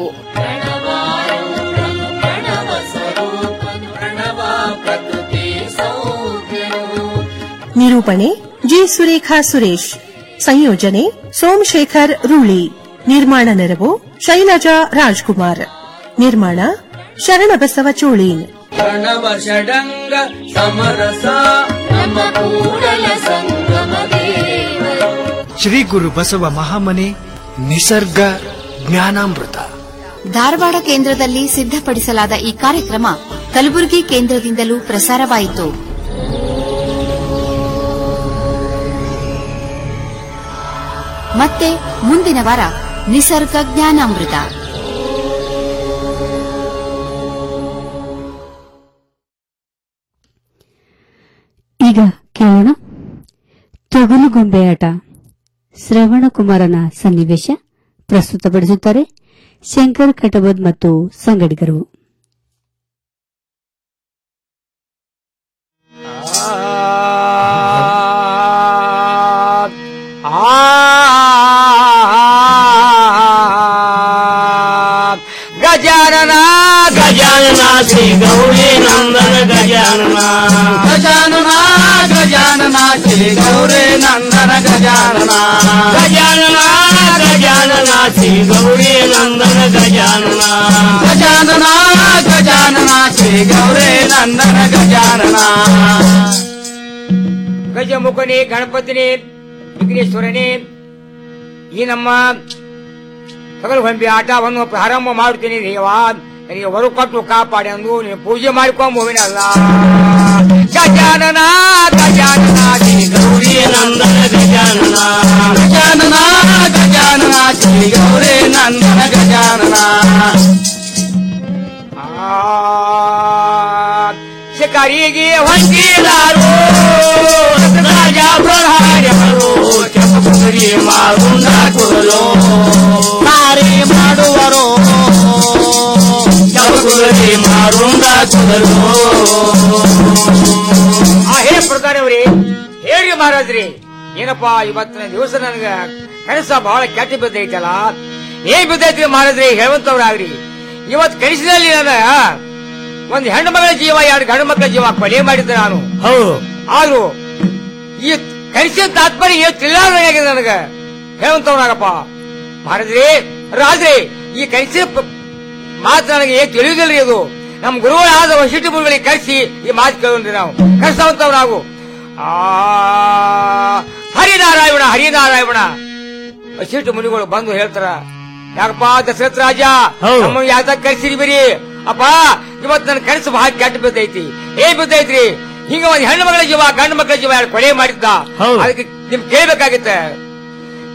ನಿರೂಪಣೆ ಜಿ ಸುರೇಖಾ ಸುರೇಶ್ ಸಂಯೋಜನೆ ಸೋಮಶೇಖರ್ ರೂಳಿ ನಿರ್ಮಾಣ ನೆರವು ಶೈಲಜಾ ರಾಜ್ಕುಮಾರ್ ನಿರ್ಮಾಣ ಶರಣಬಸವ ಚೋಳೀನ್ ಪ್ರಣವ ಷಡಂಗ ಸಮರಸ ನಮ್ಮ ಕೂಡಲ ಸಂಗಮ ದೇವರು ಶ್ರೀ ಗುರು ಬಸವ ಮಹಾಮನೆ ನಿಸರ್ಗ ಜ್ಞಾನಾಮೃತ ಧಾರವಾಡ ಕೇಂದ್ರದಲ್ಲಿ ಸಿದ್ಧಪಡಿಸಲಾದ ಈ ಕಾರ್ಯಕ್ರಮ ಕಲಬುರಗಿ ಕೇಂದ್ರದಿಂದಲೂ ಪ್ರಸಾರವಾಯಿತು ಮತ್ತೆ ಮುಂದಿನ ವಾರ ನಿಸರ್ಗ ಜ್ಞಾನಾಮೃತ ಈಗ ಕೇಳೋಣ ತೊಗಲುಗೊಂಬೆ ಆಟ ಶ್ರವಣಕುಮಾರನ ಸನ್ನಿವೇಶ ಪ್ರಸ್ತುತಪಡಿಸುತ್ತಾರೆ ಶಂಕರ್ ಕಟಬದ್ ಮತ್ತು ಸಂಗಡಿಗರು ಗಜಾನನ ಗಜಾನನ ಶ್ರೀ ಗೌರಿ ನಂದನ ಗಜಾನನ ಗಜಾನನ ಗಜಾನನ ಶ್ರೀ ಗೌರಿ ನಂದನ ಗಜಾನನ ಗಜಾನನ ಗಜಾನನ ಶ್ರೀ ಗೌರಿ ನಂದನ ಗಜಾನನ ಗಜಾನನ ಗಜಾನನ ಶ್ರೀ ಗೌರಿ ನಂದನ ಗಜಾನನ ಗಜಮುಖನೇ ಗಣಪತಿನೇ ವಿಘ್ನೇಶ್ವರನೇ ಈ ನಮ್ಮ ಸಗಲ ಹೊಂಬಿ ಆಟವನ್ನು ಪ್ರಾರಂಭ ಮಾಡುತ್ತೇನೆ ದೇವ ನನಗೆ ಹೊರ ಕೊಟ್ಟು ಕಾಪಾಡಿ ಅಂದು ನೀನು ಪೂಜೆ ಮಾಡಿಕೊಂಡು ಹೋಗಿನಲ್ಲ ಗಜಾನನ ಗಜಾನನ ಶ್ರೀ ಗೌರಿ ನಂದನ ಗಜಾನನ ಗಜಾನನ ಗಜಾನನ ಶ್ರೀ ಗೌರಿ ನಂದನ ಗಜಾನನ ಶಿಕಾರಿಗೆ ಹೊಂದಿಲಾರು ರಾಜ ಪ್ರಧಾನರು ಕೆಂಪುರಿ ಮಾರುಂಡ ಕುರಲು ಸಾರಿ ಮಾಡುವರು ಕೆಂಪುರಿ ಮಾರುಂಡ ಕುರಲು ಆ ಹೇ ಪ್ರಧಾನವ್ರಿ ಹೇಳಿ ಮಹಾರಾಜ್ರಿ ಏನಪ್ಪಾ ಇವತ್ತಿನ ದಿವಸ ನನಗ ಕನಸ ಬಹಳ ಕೆಟ್ಟ ಬಿದ್ದೈತಲ್ಲ ಏನ್ ಬಿದ್ದೈತ್ರಿ ಮಹಾರಾಜ್ರಿ ಹೇಳುವಂತವ್ರಾಗ್ರಿ ಇವತ್ ಕನಸಿನಲ್ಲಿ ನನ್ನ ಒಂದ್ ಹೆಣ್ಣು ಮಗಳ ಜೀವ ಎರಡು ಗಂಡು ಮಕ್ಕಳ ಜೀವ ಕೊಲೆ ಮಾಡಿದ್ದೆ ನಾನು ಹೌದು ಆದ್ರೂ ಈ ಕನಸಿನ ತಾತ್ಪರ್ಯ ಏನು ತಿಳಿಯಾಗಿದೆ ನನಗ ಹೇಳುವಂತವ್ರಾಗಪ್ಪ ಮಹಾರಾಜ್ರಿ ರಾಜ್ರಿ ಈ ಕನಸಿನ ಪ- ಮಾತು ನನಗೆ ಏನ್ ತಿಳಿಯುವುದಿಲ್ರಿ ಇದು ನಮ್ ಗುರುಗಳಾದ ವಶಿಷ್ಠ ಮುನಿಗಳಿಗೆ ಕರೆಸಿ ಈ ಮಾತು ಕೇಳೋಣ್ರಿ ನಾವು ಕರೆಸವಂತವ್ ನಾವು ಆ ಹರಿನಾರಾಯಣ ಹರಿನಾರಾಯಣ ವಶಿಷ್ಠ ಮುನಿಗಳು ಬಂದು ಹೇಳ್ತಾರ ಯಾಕಪ್ಪ ದಶರಥ ರಾಜ ನಮ್ಮ ಯಾವ್ದ ಕರ್ಸಿರಿ ಬಿರಿ ಅಪ್ಪ ಇವತ್ ನನ್ನ ಕನಸು ಬಹಳ ಕೆಟ್ಟ ಬಿದ್ದೈತಿ ಏ ಬಿದ್ದೈತ್ರಿ ಹಿಂಗ ಒಂದ್ ಹೆಣ್ಣು ಮಗಳ ಜೀವ ಗಂಡು ಮಕ್ಕಳ ಜೀವ ಎರಡು ಕೊಲೆ ಮಾಡಿದ್ದ ಅದಕ್ಕೆ ನಿಮ್ ಕೇಳ್ಬೇಕಾಗಿತ್ತ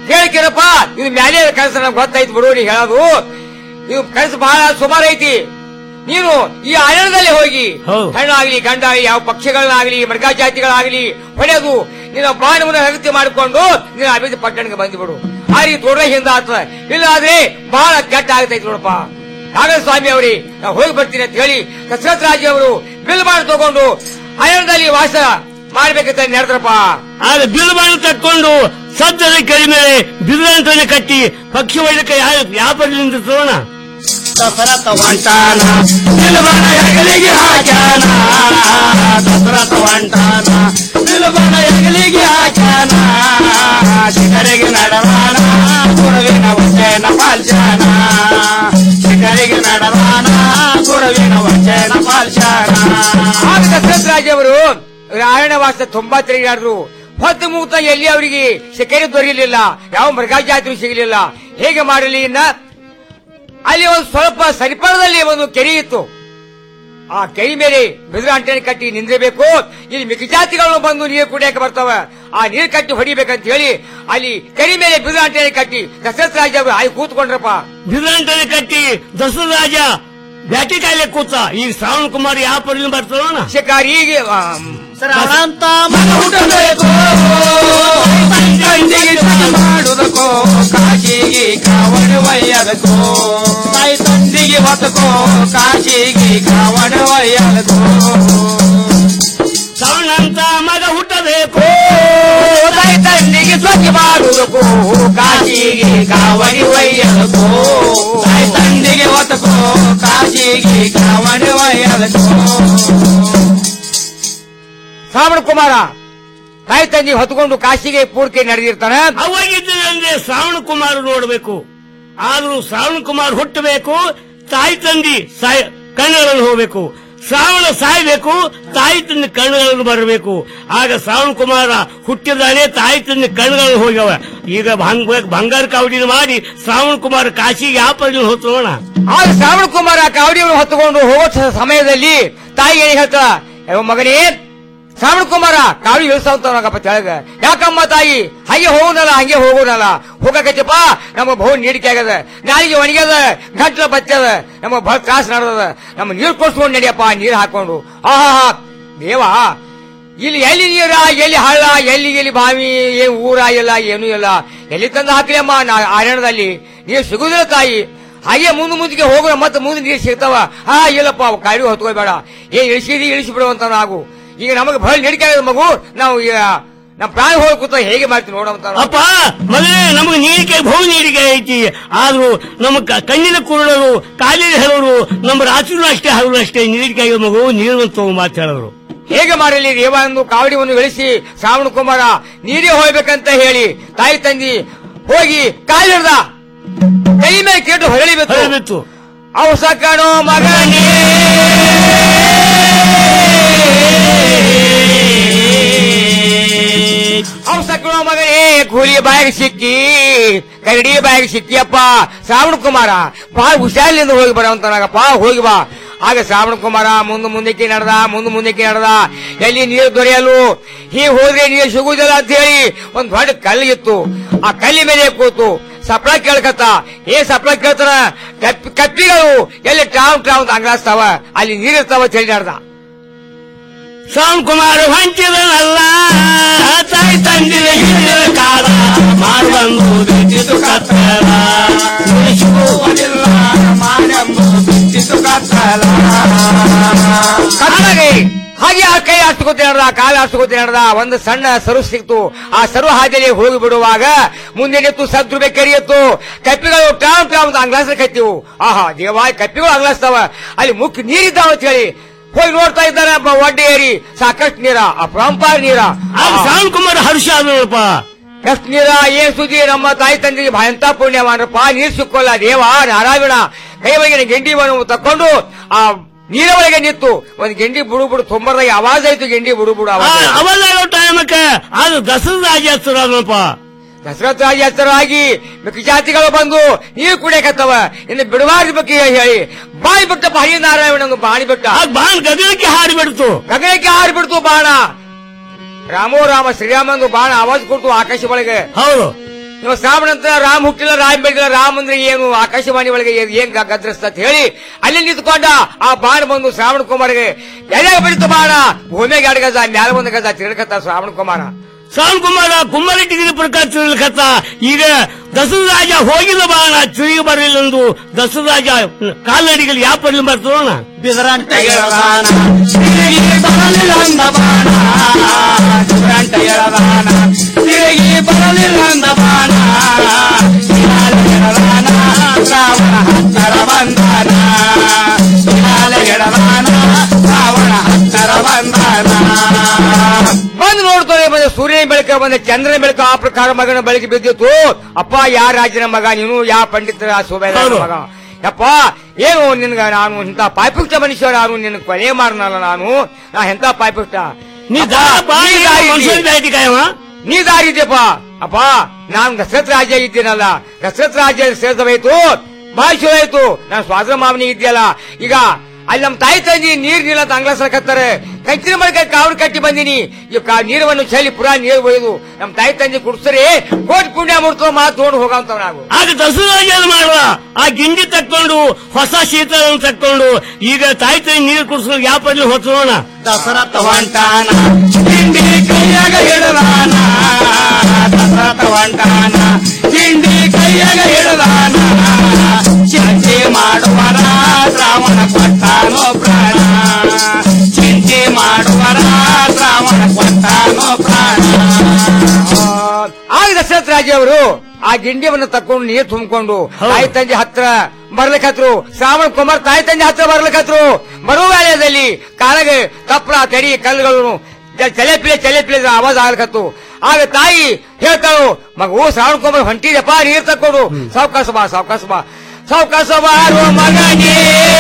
ಕೇಳ್ಕೇನಪ್ಪ ಇದು ಮ್ಯಾಲೆ ಕನಸು ನಮ್ಗೆ ಗೊತ್ತಾಯ್ತು ಬಿಡು ನೀ ಹೇಳೋದು ಇದು ಕನಸು ಬಹಳ ಸುಮಾರು ಐತಿ ನೀನು ಈ ಆಯಣದಲ್ಲಿ ಹೋಗಿ ಹೆಣ್ಣಾಗ್ಲಿ ಗಂಡಾಗ್ಲಿ ಯಾವ ಪಕ್ಷಿಗಳನ್ನಾಗ್ಲಿ ಮೃಗ ಜಾತಿಗಳಾಗ್ಲಿ ಹೊಡೆದು ನಿನ್ನ ಪ್ರಾಣವನ್ನು ಹಗತ್ಯ ಮಾಡಿಕೊಂಡು ನೀನು ಅಭಿವೃದ್ಧಿ ಪಟ್ಟಣಕ್ಕೆ ಬಂದ್ಬಿಡು ಆ ರೀತಿ ದೊಡ್ಡ ಹಿಂದ ಆತ ಇಲ್ಲ ಆದ್ರೆ ಬಹಳ ಕೆಟ್ಟ ಆಗ್ತೈತಿ ನೋಡಪ್ಪ ನಾಗರ ಸ್ವಾಮಿ ಅವರಿ ನಾವು ಹೋಗಿ ಬರ್ತೀನಿ ಅಂತ ಹೇಳಿ ದಶರಥ ರಾಜ ಅವರು ಬಿಲ್ ಮಾಡಿ ತಗೊಂಡು ಆಯಣದಲ್ಲಿ ವಾಸ ಮಾಡ್ಬೇಕಂತ ನಡೆದ್ರಪ್ಪ ಆದ್ರೆ ಬಿಲ್ ಮಾಡಿ ತಕ್ಕೊಂಡು ಸದ್ಯದ ಕೈ ಮೇಲೆ ಬಿರುದಂತಾನೆ ಕಟ್ಟಿ ಪಕ್ಷಿ ಹೊಯ್ಲಿಕ್ಕೆ ಯಾವ ಪಡೆದಿಂದ ತೋಣ ದಸರಥ ಹೊಂಟಾನ ನಿಲ್ಬಣ ಹೆಗಲಿಗೆ ಹಾಕ್ಯಾನ ದಸರಥ ಹೊಂಟಾನ ನಿಲ್ಬಣ ಹೆಗಲಿಗೆ ಹಾಕ್ಯಾನ ಶಿಖರಿಗೆ ನಡೆದಾನ ಗುರುವಿನ ವಚನ ಪಾಲ್ಚಾನ ಶಿಖರಿಗೆ ನಡೆದಾನ ಗುರುವಿನ ವಚನ ಪಾಲ್ಚಾನ ಆಗ ದಶರಥ ರಾಜ ಅವರು ರಾಯಣ ವಾಸ ತುಂಬಾ ತಿರುಗಾಡಿದ್ರು ಹೊತ್ತು ಮುಕ್ತ ಎಲ್ಲಿ ಅವರಿಗೆ ಶಿಖರಿ ದೊರೆಯಲಿಲ್ಲ ಯಾವ ಮೃಗ ಜಾತಿ ಸಿಗಲಿಲ್ಲ ಹೇಗೆ ಮಾಡಲಿ ಇನ್ನ ಅಲ್ಲಿ ಒಂದು ಸ್ವಲ್ಪ ಸರಿಪಡದಲ್ಲಿ ಒಂದು ಕೆರೆ ಇತ್ತು ಆ ಕೆರೆ ಮೇಲೆ ಬಿದಿರು ಅಂಟನೆ ಕಟ್ಟಿ ನಿಂದಿರಬೇಕು ಇಲ್ಲಿ ಮಿಗಜಾತಿಗಳು ಬಂದು ನೀರು ಕುಡಿಯಕ್ಕೆ ಬರ್ತಾವ ಆ ನೀರು ಕಟ್ಟಿ ಹೊಡಿಬೇಕಂತ ಹೇಳಿ ಅಲ್ಲಿ ಕೆರೆ ಮೇಲೆ ಬಿದಿರು ಅಂಟನೆ ಕಟ್ಟಿ ದಶರಥ ರಾಜ ಅವರು ಅಲ್ಲಿ ಕೂತ್ಕೊಂಡ್ರಪ್ಪ ಬಿರುದಂತಾನೆ ಕಟ್ಟಿ ದಸರ ರಾಜ ಬ್ಯಾಟಿ ಕಾಯಿಲೆ ಕೂತ ಈಗ ಶ್ರಾವಣ ಕುಮಾರ್ ಯಾವ ಪಡೆದಿಂದ ಬರ್ತಾರೋಣ ಶಿಕಾರಿಗೆ ಅಂತ ಮಗ ಹುಟ್ಟಬೇಕು ತಂದಿಗೆ ಮಾಡುವುದಕ್ಕೋ ಕಾಶಿಗೆ ಕಾವಡ ಒಯ್ಯದಕ್ಕೋ ತಾಯಿ ತಂದಿಗೆ ಹೊತ್ತಕೋ ಕಾಶಿಗೆ ಕಾವಡ ಒಯ್ಯದಕ್ಕೋ ಶ್ರಾವಣ ಅಂತ ಮಗ ಹುಟ್ಟಬೇಕು ತಾಯಿ ತಂದಿಗೆ ಸ್ವಚ್ಛ ಮಾಡುವುದಕ್ಕೋ ಕಾಶಿಗೆ ಕಾವಡಿ ಒಯ್ಯದಕ್ಕೋ ತಾಯಿ ತಂದಿಗೆ ಹೊತ್ತಕೋ ಕಾಶಿಗೆ ಕಾವಡ ಒಯ್ಯದಕ್ಕೋ ಶ್ರಾವಣ ಕುಮಾರ ತಾಯಿ ತಂದಿ ಹೊತ್ಕೊಂಡು ಕಾಶಿಗೆ ಪೂರ್ತಿ ನಡೆದಿರ್ತಾನೆ ಅವಾಗಿದ್ದಂದ್ರೆ ಶ್ರಾವಣ ಕುಮಾರ್ ನೋಡಬೇಕು ಆದ್ರೂ ಶ್ರಾವಣ ಕುಮಾರ್ ಹುಟ್ಟಬೇಕು ತಾಯಿ ತಂದಿ ಸಾಯ್ ಕಣ್ಣುಗಳನ್ನು ಹೋಗ್ಬೇಕು ಶ್ರಾವಣ ಸಾಯ್ಬೇಕು ತಾಯಿ ತಂದೆ ಕಣ್ಣುಗಳನ್ನು ಬರಬೇಕು ಆಗ ಶ್ರಾವಣ ಕುಮಾರ ಹುಟ್ಟಿದಾನೆ ತಾಯಿ ತಂದೆ ಕಣ್ಣುಗಳು ಹೋಗ್ಯವ ಈಗ ಭಂಗ- ಬಂಗಾರ ಕಾವಡಿನ ಮಾಡಿ ಶ್ರಾವಣ ಕುಮಾರ ಕಾಶಿಗೆ ಯಾವ ಪಡೆದು ಹೋಗೋಣ ಆಗ ಶ್ರಾವಣ ಕುಮಾರ ಕಾವಡಿಯನ್ನು ಹೊತ್ತುಕೊಂಡು ಹೋಗೋ ಸ- ಸಮಯದಲ್ಲಿ ತಾಯಿ ಏನ್ ಹೇಳ್ತಾಳ "ಏ ಮಗನೇ ಶ್ರಾವಣ ಕುಮಾರ ಕಾವಡಿ ಇಳಿಸ್ತಾವಂತವನಾಗಪ್ಪ ತೆಳಗ ಯಾಕಮ್ಮ ತಾಯಿ ಹಂಗೆ ಹೋಗೋನಲ್ಲ ಹಂಗೆ ಹೋಗೋನಲ್ಲ ಹೋಗಕತ್ತಪ್ಪ ನಮಗ್ ಬಹು ನೀಡಿಕೆ ಆಗದ ನಾಳಿಗೆ ಒಣಗ್ಯದ ಗಂಟ್ಲ ಬತ್ತದ ನಮಗ್ ಬಹಳ ತ್ರಾಸ ನಡೆದದ ನಮ್ಮ ನೀರು ಕೊಡ್ಸ್ಕೊಂಡು ನಡಿಯಪ್ಪ ನೀರು ಹಾಕೊಂಡು ಆಹಾ ದೇವಾ ಇಲ್ಲಿ ಎಲ್ಲಿ ನೀರ ಎಲ್ಲಿ ಹಳ್ಳ ಎಲ್ಲಿ ಎಲ್ಲಿ ಬಾವಿ ಏನ್ ಊರ ಇಲ್ಲ ಏನೂ ಇಲ್ಲ ಎಲ್ಲಿ ತಂದು ಹಾಕ್ಲಿ ಅಮ್ಮ ನಾ ಆರಣದಲ್ಲಿ ನೀರು ಸಿಗುದಿಲ್ಲ ತಾಯಿ ಹಾಗೆ ಮುಂದೆ ಮುಂದಿಗೆ ಹೋಗೋಣ ಮತ್ತೆ ಮುಂದೆ ನೀರು ಸಿಗ್ತಾವ ಹಾ ಇಲ್ಲಪ್ಪ ಅವು ಕಾಡಿ ಹೊತ್ಕೋಬೇಡ ಏನ್ ಇಳಿಸಿದಿ ಇಳಿಸಿ ಬಿಡುವಂತ ನಾವು ಈಗ ನಮಗೆ ಬಹಳ ನೀಡಿಕೆ ಆಗದ ಮಗು ನಾವು ಈಗ ನಮ್ಮ ಪ್ರಾಣ ಹೋಗಿ ಕೂತ ಹೇಗೆ ಮಾಡ್ತೀವಿ ನೋಡಂತ ಅಪ್ಪ ಮೊದಲೇ ನಮಗೆ ನೀಡಿಕೆ ಬಹು ನೀಡಿಕೆ ಐತಿ ಆದ್ರೂ ನಮ್ಮ ಕ- ಕಣ್ಣಿನ ಕುರುಡರು ಕಾಲಿನ ಹೇಳೋರು ನಮ್ಮ ರಾತ್ರಿನೂ ಅಷ್ಟೇ ಹಗಲು ಅಷ್ಟೇ ನೀಡಿಕೆ ಆಗಿರೋ ಮಗು ನೀರು ತಗೋ ಮಾತು ಹೇಳಿದ್ರು ಹೇಗೆ ಮಾಡಲಿ ದೇವ ಎಂದು ಕಾವಡಿಯನ್ನು ಇಳಿಸಿ ಶ್ರಾವಣ ಕುಮಾರ ನೀರೇ ಹೋಗ್ಬೇಕಂತ ಹೇಳಿ ತಾಯಿ ತಂದಿ ಹೋಗಿ ಕಾಲಿಡ್ದ ಕೈ ಮೇಲೆ ಕೇಟು ಹೊರಳಿಬೇಕು ಅವಸ ಕಣೋ ಮಗನೇ ಅವಸ ಕಣೋ ಮಗನೇ ಕೂಲಿ ಬಾಯಿಗೆ ಸಿಕ್ಕಿ ಕರಡಿ ಬಾಯಿಗೆ ಸಿಕ್ಕಿಯಪ್ಪ ಶ್ರಾವಣ ಕುಮಾರ ಬಹಳ ಹುಷಾರಿನಿಂದ ಹೋಗಿ ಬರೋಂತನಾಗಪ್ಪ ಹೋಗಿ ಬಾ ಆಗ ಶ್ರಾವಣ ಕುಮಾರ ಮುಂದೆ ಮುಂದಕ್ಕೆ ನಡೆದ ಮುಂದೆ ಮುಂದಕ್ಕೆ ನಡೆದ ಎಲ್ಲಿ ನೀರು ದೊರೆಯಲು ಹೀಗೆ ಹೋದ್ರೆ ನೀರು ಸಿಗುವುದಿಲ್ಲ ಅಂತ ಹೇಳಿ ಒಂದ್ ದೊಡ್ಡ ಕಲ್ಲು ಇತ್ತು ಆ ಕಲ್ಲಿ ಮೇಲೆ ಕೂತು ಸಪ್ಳ ಕೇಳ್ಕತ್ತ ಏ ಸಪ್ಳ ಕೇಳ್ತಾರ ಕಪ್ಪಿ ಕಪ್ಪಿಗಳು ಎಲ್ಲಿ ಟ್ರಾವ್ ಟ್ರಾವ್ ಅಂತ ಅಂಗ್ಲಾಸ್ತಾವ ಅಲ್ಲಿ ನೀರಿರ್ತಾವ ಚಳಿ ನಡೆದ ಶ್ರಾವಣ ಕುಮಾರ ಹೊಂಚಿದನಲ್ಲ ತಾಯಿ ತಂದಿರ ಹಿಡಿದ ಕಾಲ ಮಾಡುವಂದು ಬಿದ್ದಿತು ಕತ್ತಲ ಉಳಿಸುವುದಿಲ್ಲ ಮಾಡೆಂಬು ಬಿತ್ತಿತು ಕತ್ತಲ ಕತ್ತಲಾಗಿ ಹಾಗೆ ಆ ಕೈ ಆಡ್ಸ್ಕೊತ ನಡೆದ ಕಾಲು ಆಡ್ಸ್ಕೊತ ನಡೆದ ಒಂದು ಸಣ್ಣ ಸರು ಸಿಕ್ತು ಆ ಸರು ಹಾದಿಯಲ್ಲಿ ಹೋಗಿ ಬಿಡುವಾಗ ಮುಂದೆ ನಿಂತು ಸದ್ರುಬೆ ಕೆರಿಯಿತ್ತು ಕಪ್ಪಿಗಳು ಟ್ರಾಮ್ ಟ್ರಾಮ್ ಅಂತ ಅಂಗ್ಲಾಸ ಕತ್ತಿವು ಆಹಾ ದೇವ ಕಪ್ಪಿಗಳು ಅಂಗ್ಲಾಸ್ತಾವ ಅಲ್ಲಿ ಮುಖ್ಯ ನೀರಿದ್ದಾವ ಅಂತ ಹೇಳಿ ಹೋಗಿ ನೋಡ್ತಾ ಇದ್ದಾನೆ ಒಬ್ಬ ಒಡ್ಡೆ ಏರಿ ಸಾಕಷ್ಟು ನೀರ ಅಪರಂಪಾರ ನೀರ ಆಗ ಶ್ರಾವಣ ಕುಮಾರ ಹರ್ಷ ಆದ್ರಪ್ಪ ಎಷ್ಟು ನೀರ ಏನ್ ಸುದ್ದಿ ನಮ್ಮ ತಾಯಿ ತಂದೆಗೆ ಭಯಂತ ಪುಣ್ಯವಾನಪ್ಪ ನೀರ್ ಸಿಕ್ಕೋಲ್ಲ ದೇವ ನಾರಾಯಣ ಕೈ ಒಳಗಿನ ಗೆಂಡಿ ಮಣ್ಣು ತಕೊಂಡು ಆ ನೀರ ಒಳಗೆ ನಿಂತು ಒಂದ್ ಗೆಂಡಿ ಬುಡು ಬುಡು ತೊಂಬರ್ದಾಗ ಆವಾಜ್ ಆಯ್ತು ಗೆಂಡಿ ಬುಡು ಬುಡು ಆವಾಜ್ ಅವಾಗ ಟೈಮಕ್ಕೆ ಅದು ದಸರಾ ರಾಜ ಹಚ್ಚರಪ್ಪ ದಸರಥ ರಾಜ ಹೆಸರಾಗಿ ಮಿಕ್ಕ ಜಾತಿಗಳು ಬಂದು ನೀರು ಕುಡಿಯಕತ್ತವ ಇನ್ನು ಬಿಡವಾರ್ದ ಬಗ್ಗೆ ಹೇಳಿ ಬಾಯಿ ಬಿಟ್ಟಪ್ಪ ಹರಿ ನಾರಾಯಣ ಬಾಣಿ ಬಿಟ್ಟ ಬಾಣ ಗಗನಕ್ಕೆ ಹಾರಿ ಬಿಡ್ತು ಗಗನಕ್ಕೆ ಹಾರಿ ಬಿಡ್ತು ಬಾಣ ರಾಮೋ ರಾಮ ಶ್ರೀರಾಮಂದು ಬಾಣ ಆವಾಜ್ ಕೊಡ್ತು ಆಕಾಶ ಒಳಗೆ ಹೌದು ನೀವು ಶ್ರಾವಣ ಅಂತ ರಾಮ್ ಹುಟ್ಟಿಲ್ಲ ರಾಮ್ ಬೆಳೆದಿಲ್ಲ ರಾಮ್ ಅಂದ್ರೆ ಏನು ಆಕಾಶವಾಣಿ ಒಳಗೆ ಏನ್- ಏನ್ ಗ- ಗದ್ರಸ್ತ ಅಂತ ಹೇಳಿ ಅಲ್ಲಿ ನಿಂತ್ಕೊಂಡ ಆ ಬಾಣ ಬಂದು ಶ್ರಾವಣ ಕುಮಾರ್ಗೆ ಎಲೆ ಬಿಡ್ತು ಬಾಣ ಭೂಮಿಗೆ ಎರಡು ಗಜ ಮ್ಯಾಲ ಒಂದು ಗಜ ತಿರ್ಗತ್ತ ಶ್ರಾವಣ ಕುಮಾರ ಶ್ರಾವಣ ಕುಮಾರ ಕುಮ್ಮರಿಟ್ಟಿಗಿನ ಪ್ರಕಾರ ತಿರುಗತ್ತ ಈಗ ದಸರ ರಾಜ ಹೋಗಿಲ್ಲ ಬಾಣ ತಿರುಗಿ ಬರಲಿಲ್ಲ ಎಂದು ದಸರ ರಾಜ ಕಾಲ್ನಡಿಗಳು ಯಾವ ಪಡ್ಲಿ ಬರ್ತೋಣ ಬಿದರಂಟ ಎಳದಾನ ತಿರುಗಿ ಬರಲಿಲ್ಲ ಅಂದ ಬಾಣ ಬಿದರಂಟ ಎಳದಾನ ತಿರುಗಿ ಬರಲಿಲ್ಲ ಅಂದ ಬಾಣ ಇಲಾಲ ಎಳದಾನ ಶ್ರಾವಣ ಹತ್ತರ ಬಂದಾನ ಇಲಾಲ ಎಳದಾನ ಶ್ರಾವಣ ಹತ್ತರ ಬಂದಾನ ಬಂದು ನೋಡ್ತಾರೆ ಬಂದ ಸೂರ್ಯನ ಬೆಳಕ ಬಂದ ಚಂದ್ರನ ಬೆಳಕ ಆ ಪ್ರಕಾರ ಮಗನ ಬೆಳಗ್ಗೆ ಬಿದ್ದಿತ್ತು ಅಪ್ಪ ಯಾ ರಾಜನ ಮಗ ನೀನು ಯಾ ಪಂಡಿತರ ಸುಬೇದಾರ ಮಗ ಯಪ್ಪ ಏನು ನಿನ್ಗ ನಾನು ಇಂತ ಪಾಯ್ಪುಷ್ಟ ಮನುಷ್ಯ ನಾನು ನಿನ್ನ ಕೊಲೆ ಮಾಡ್ನಲ್ಲ ನಾನು ನಾ ಎಂತ ಪಾಯ್ಪುಷ್ಟ ನೀ ಅಪ್ಪ, ದಾ- ಬಾ- ನೀ ದಾರಿ ಇದ್ದಿ. ಮನುಷ್ಯನ ದಾರಿ ಕಾಯವ? ನೀ ದಾರಿ ಇದೆಯಪ್ಪ ಅಪ್ಪ ನಾನು ದಶರಥ ರಾಜ ಇದ್ದೀನಲ್ಲ ದಶರಥ ರಾಜ್ಯ ಸೇರಿಸಬೇಕು ಬಾಳ್ ಚಲೋ ಆಯ್ತು ನಾನು ಸ್ವಾತಂತ್ರ್ಯ ಮಾವನಿ ಇದೆಯಲ್ಲ ಈಗ ಅಲ್ಲಿ ನಮ್ಮ ತಾಯಿ ತಂದಿ ನೀರ್ ನೀಲ ಅಂಗ್ಲಾಸಕತ್ತಾರೆ ಕಂಚಿನ ಮಳಕ ಕಾವಲು ಕಟ್ಟಿ ಬಂದಿನಿ ಈ ಕಾ- ನೀರವನ್ನು ಚೆಲ್ಲಿ ಪುರಾ ನೀರು ಒಯ್ದು ನಮ್ಮ ತಾಯಿ ತಂದಿ ಕುಡಿಸ್ತಾರೆ ಕೋಟಿ ಪುಣ್ಯ ಮುಡ್ತೋ ಮಾತು ನೋಡ್ ಹೋಗಂತವ್ ನಾವು ಆಗ ದಸರಾ ರಾಜ ಏನ್ ಮಾಡುವ ಆ ಗಿಂಡಿ ತಕ್ಕೊಂಡು ಹೊಸ ಶೀತಲ ತಕ್ಕೊಂಡು ಈಗ ತಾಯಿ ತಾಯಿ ನೀರು ಕುಡಿಸ್ಕೊಂಡು ಯಾವ ಪಡ್ಲಿ ಹೊತ್ತೋಣ ದಸರಥ ಹೊಂಟಾನ ಹಿಂಡಿ ಕೈಯಾಗ ಹಿಡದಾನ ದಸರಥ ಹೊಂಟಾನ ಹಿಂಡಿ ಕೈಯಾಗ ಹಿಡದಾನ ಚಿಂತೆ ಮಾಡುವರ ಶ್ರಾವಣ ಕೊಟ್ಟಾನೋ ಪ್ರಾಣ ಚಿಂತೆ ಮಾಡುವರ ಶ್ರಾವಣ ಕೊಟ್ಟಾನೋ ಪ್ರಾಣ ಆಗ ದಶರಥ ರಾಜ ಅವರು ಆ ಗಿಂಡಿಯನ್ನು ತಕೊಂಡು ನೀರು ತುಂಬಿಕೊಂಡು ತಾಯಿ ತಂದೆ ಹತ್ರ ಬರ್ಲಿಕ್ಕತ್ರು ಶ್ರಾವಣ ಕುಮಾರ್ ತಾಯಿ ತಂದೆ ಹತ್ರ ಬರ್ಲಿಕ್ಕತ್ರು ಬರುವ ವೇಳೆಯಲ್ಲಿ ಕಾಲಗೆ ಕಪ್ರ ತೆಡಿ ಕಲ್ಲುಗಳು ಚಲೆಪಿಲೆ ಚಲೆಪಿಲೆ ಆವಾಜ್ ಆಗ್ಲಿಕತ್ತು ಆಗ ತಾಯಿ ಹೇಳ್ತಾಳು ಮಗು ಶ್ರಾವಣ ಕುಮಾರ್ ಹೊಂಟಿದೆಪ್ಪ ನೀರು ತಕೊಂಡು ಸಾವಕಾಶ ಬಾ ಸಾವಕಾಶ ಬಾ ಸಾವಕಾಶ ಬಾರೋ ಮಗನೇ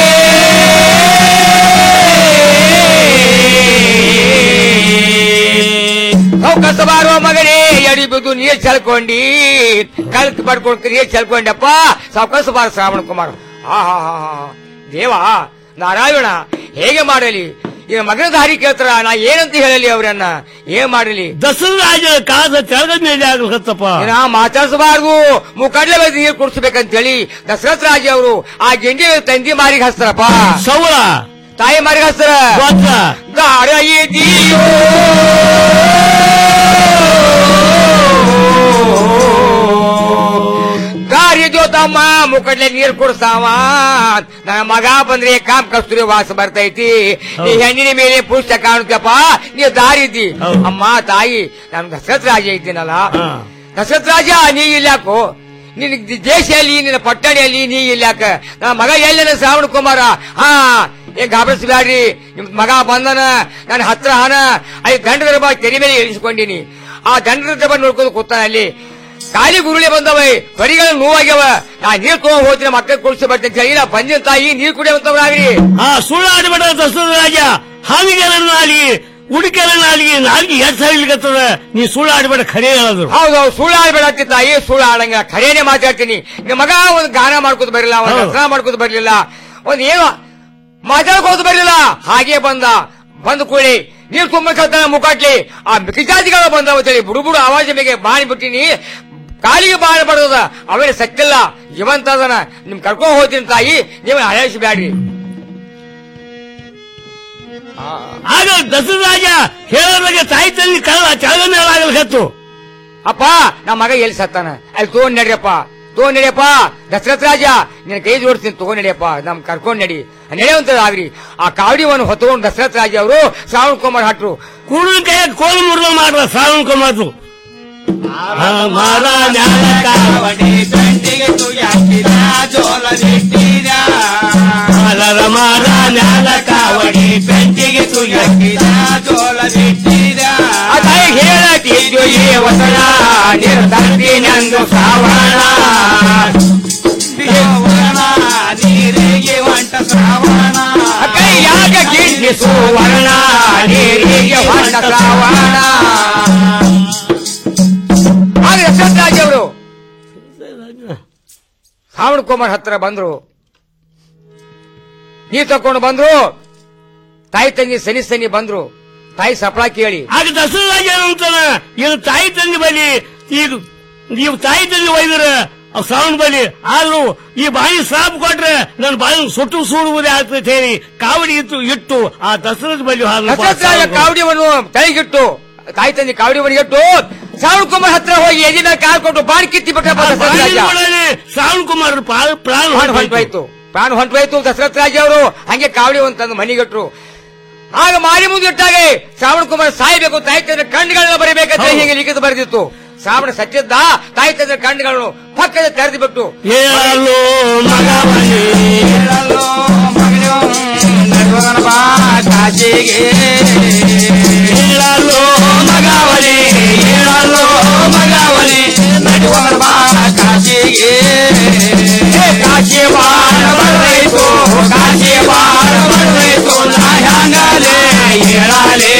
ಸಾವಕಾಶ ಬಾರೋ ಮಗನೇ ಎಡಿ ಬಿದ್ದು ನೀರ್ ಚೆಲ್ಕೊಂಡಿ ಕಲ್ಕ್ ಪಡ್ಕೊಂಡು ನೀರ್ ಚೆಲ್ಕೊಂಡಪ್ಪ ಸಾವಕಾಶ ಬಾರ ಶ್ರಾವಣ ಕುಮಾರ್ ಹಾ ಹಾ ಹಾ ಹಾ ದೇವ ನಾರಾಯಣ ಹೇಗೆ ಮಾಡಲಿ ಈಗ ಮಗನ ದಾರಿ ಕೇಳ್ತಾರ ನಾ ಏನಂತ ಹೇಳಲಿ ಅವ್ರನ್ನ ಏನ್ ಮಾಡಲಿ ದಸರಾ ರಾಜ ಕಾದ ತೆಳದ ಮೇಲೆ ಆಗ್ಲತ್ತಪ್ಪ ನಾ ಮಾತಾಡ್ಸಬಾರ್ದು ಮುಖಡ್ಲೆ ಬೈದು ನೀರು ಕುಡಿಸ್ಬೇಕಂತ ಹೇಳಿ ದಶರಥ ರಾಜ ಅವರು ಆ ಗೆಂಡಿ ತಂದಿ ಮಾರಿಗೆ ಹಚ್ತಾರಪ್ಪ ಸವಳ ತಾಯಿ ಮಾರಿಗೆ ಹಚ್ತಾರ ಗೊತ್ತ ದಾರ ಇದೆಯೋ ದಾರಿ ಜೋತಮ್ಮ ಮುಖಡ್ಲೆ ನೀರ್ ಕುಡಿಸ್ತಾವ ನನ್ನ ಮಗ ಬಂದ್ರೆ ಕಾಮ್ ಕಸ್ತೂರಿ ವಾಸ ಬರ್ತೈತಿ ನೀ ಹೆಣ್ಣಿನ ಮೇಲೆ ಪುಸ್ತಕ ಕಾಣುತ್ತಪ್ಪ ನೀ ದಾರಿ ಇದ್ದಿ ಅಮ್ಮ ತಾಯಿ ನಾನು ದಶರಥ ರಾಜ ಇದ್ದೀನಲ್ಲ ದಶರಥ ರಾಜ ನೀ ಇಲ್ಲಾಕು ನಿನ್ ದೇಶದಲ್ಲಿ ನಿನ್ನ ಪಟ್ಟಣಿಯಲ್ಲಿ ನೀ ಇಲ್ಲಾಕ ನನ್ನ ಮಗ ಎಲ್ಲನ ಶ್ರಾವಣ ಕುಮಾರ ಹಾ ಏ ಗಾಬರಿಸಬ್ಯಾಡ್ರಿ ನಿಮ್ ಮಗ ಬಂದನ ನನ್ನ ಹತ್ರ ಹಣ ಅಲ್ಲಿ ದಂಡದ ಬಾ ತೆರೆ ಮೇಲೆ ಇಳಿಸ್ಕೊಂಡಿನಿ ಆ ದಂಡದ ಬಾ ನೋಡ್ಕೊಂಡು ಕೂತಾನ ಅಲ್ಲಿ ಖಾಲಿ ಗುರುಳೆ ಬಂದವ ಬರಿಗಳ ನೋವಾಗ್ಯವ ನಾ ನೀರ್ ತಗೊಂಡ್ ಹೋದ್ರೆ ಮಕ್ಕಳು ಕುಡಿಸಿ ಬರ್ತೇನೆ ಅಂತ ಹೇಳಿ ನಾ ಬಂದಿನ ತಾಯಿ ನೀರ್ ಕುಡಿಯುವಂತವ್ರಾಗ್ರಿ ಆ ಸುಳ್ಳು ಆಡಬೇಡ ದಸರಾ ರಾಜ ಹಾವಿಗೆಲ್ಲ ನಾಲಿಗೆ ಉಡುಕೆಲ್ಲ ನಾಲಿಗೆ ನಾಲಿಗೆ ಎಷ್ಟು ಸಾವಿರ್ಲಿಕ್ಕತ್ತದ ನೀ ಸುಳ್ಳು ಆಡಬೇಡ ಖರೆ ಹೇಳೋದು ಹೌದೌದು ಸುಳ್ಳು ಆಡ್ಬೇಡ ತಾಯಿ ಸುಳ್ಳು ಆಡಂಗ ಖರೇನೆ ಮಾತಾಡ್ತೀನಿ ನಿಮ್ಮ ಮಗ ಒಂದು ಗಾನ ಮಾಡ್ಕೊತ ಬರಲಿಲ್ಲ ಒಂದು ಹೌದು. ದಸರಾ ಮಾಡ್ಕೊತ ಬರ್ಲಿಲ್ಲ ಒಂದ್ ಏನು ಮಾತಾಡ್ಕೋತ ಬರ್ಲಿಲ್ಲ ಹಾಗೆ ಬಂದ ಬಂದ ಕೂಡಿ ನೀರು ತುಂಬಕತ್ತ ಮುಖಾಟ್ಲಿ ಆ ಮಿಕಿಜಾತಿಗಳ ಬಂದವ ಅಂತೇಳಿ ಬುಡು ಬುಡು ಆವಾಜ ಮೇಲೆ ಬಾಣಿ ಬಿಟ್ಟಿನಿ ಕಾಲಿಗೆ ಬಾಣ ಬಡದ ಅವೇ ಸತ್ತಿಲ್ಲ ಜೀವಂತ ಅದನ ನಿಮ್ ಕರ್ಕೊಂಡ್ ಹೋಗ್ತೀನಿ ತಾಯಿ ನೀವು ಹಳೆಸಬ್ಯಾಡ್ರಿ ಆಗ ದಸರಾ ರಾಜ ಹೇಳೋದ್ರಾಗೆ ತಾಯಿ ತಂದೆ ಕಳ್ಳ ತೆಳದ ಮೇಲೆ ಆಗ್ಲಿಕತ್ತು ಅಪ್ಪ ನಮ್ಮ ಮಗ ಎಲ್ಲಿ ಸತ್ತಾನ ಅಲ್ಲಿ ತಗೊಂಡ್ ನಡಿಯಪ್ಪ ತಗೊಂಡ್ ನಡಿಯಪ್ಪ ದಶರಥ ರಾಜ ನಿನ್ನ ಕೈ ಜೋಡಿಸ್ತೀನಿ ತಗೊಂಡ್ ನಡಿಯಪ್ಪ ನಮ್ ಕರ್ಕೊಂಡ್ ನಡಿ ನಡೆಯುವಂತ ಆಗ್ರಿ ಆ ಕಾವಡಿವನ್ನು ಹೊತ್ಕೊಂಡು ದಶರಥ ರಾಜ ಅವರು ಶ್ರಾವಣ ಕುಮಾರ್ ಹಟ್ರು ಕೂಡಲ ಕೈಯಾಗ ಕೋಲು ಮುರಿದ ಮಾಡ್ರ ಶ್ರಾವಣ ಕುಮಾರ್ದು ಮಾರ ಕಾವಡಿ ಗಂಟಿಗೆ ತುಯಾಕಿದ ಜೋಲ ನೆಟ್ಟಿದ ಮಾಲರ ಮಾರ ನ್ಯಾಲ ಕಾವಡಿ ಬೆಂಟಿಗೆ ತುಯಾಕಿದ ಜೋಲ ನೆಟ್ಟಿದ ಆ ತಾಯಿ ಹೇಳತಿದ್ಯೋ ಈ ವಸನ ನಿರ್ದಂದಿನಂದು ಶ್ರಾವಣ ಶ್ರಾವಣ ನೀರಿಗೆ ಹೊಂಟ ಶ್ರಾವಣ ಕೈಯಾಗ ಗಿಂಡಿ ಸುವರ್ಣ ನೀರಿಗೆ ಹೊಂಡ ಶ್ರಾವಣ ಆಗ ದಶರಥ ರಾಜ ಅವರು ಶ್ರಾವಣ ಕುಮಾರ್ ಹತ್ರ ಬಂದ್ರು ನೀರ್ ತಕೊಂಡು ಬಂದ್ರು ತಾಯಿ ತಂಗಿ ಸನಿ ಸನಿ ಬಂದ್ರು ತಾಯಿ ಸಪ್ಳ ಕೇಳಿ ಆಗ ದಸರಾ ರಾಜ ಏನಂತಾನ ಇದು ತಾಯಿ ತಂದೆ ಬಳಿ ಈಗ ನೀವು ತಾಯಿ ತಂದೆ ಒಯ್ದ್ರ ಶ್ರಾವಣ ಬಲಿ ಆದ್ರೂ ಈ ಬಾಯಿ ಶ್ರಾಪ್ ಕೊಟ್ರೆ ನನ್ನ ಬಾಯಿ ಸುಟ್ಟು ಸುಡುವುದೇ ಆಗ್ತದೆ ಹೇಳಿ ಕಾವಡಿ ಇತ್ತು ಇಟ್ಟು ಆ ದಸರದ ಬಲಿ ದಸರಾಜ ಕಾವಡಿಯನ್ನು ತಲೆಗಿಟ್ಟು ತಾಯಿ ತಂದೆ ಕಾವಡಿವನ್ನು ಇಟ್ಟು ಶ್ರಾವಣ ಕುಮಾರ್ ಹತ್ರ ಹೋಗಿ ಎದಿ ಮೇಲೆ ಕಾಲ್ ಕೊಟ್ಟು ಬಾಡಿ ಕಿತ್ತಿ ಬಿಟ್ರಪ್ಪ ದಸರಾಜ ಶ್ರಾವಣ ಕುಮಾರ್ ಪ್ರಾಣ ಪ್ರಾಣ ಹೊಂಟೋಯ್ತು ಪ್ರಾಣ ಹೊಂಟೋಯ್ತು ದಶರಥ ರಾಜ ಅವರು ಹಂಗೆ ಕಾವಡಿ ಒಂದು ತಂದು ಮನೆಗಿಟ್ರು ಆಗ ಮಾರಿ ಮುಂದೆ ಇಟ್ಟಾಗೆ ಶ್ರಾವಣ ಕುಮಾರ್ ಸಾಯ್ಬೇಕು ತಾಯಿ ತಂದ್ರೆ ಕಣ್ಣುಗಳನ್ನ ಬರೀಬೇಕಂತ ಹೀಗೆ ಲಿಖಿತ ಬರೆದಿತ್ತು ಶ್ರಾವಣ ಸತ್ಯದ ತಾಯಿ ತಂದ್ರೆ ಕಣ್ಣುಗಳನ್ನು ಪಕ್ಕದ ತೆರೆದು ಬಿಟ್ಟು ಹೇಳಲು ಮಗವನೇ ಹೇಳಲು ಮಗನು ನಡುವನ ಬಾ ಕಾಶಿಗೆ ಹೇಳಲು ಮಗವನೇ ಹೇಳಲು ಮಗವನೇ ನಡುವನ ಬಾ ಕಾಶಿಗೆ ಕಾಶಿ ಬಾಣ ಬರಬೇಕು ಕಾಶಿ ಬಾಣ ಬರಬೇಕು ನಾ ಹ್ಯಾಂಗಲೇ ಹೇಳಲೇ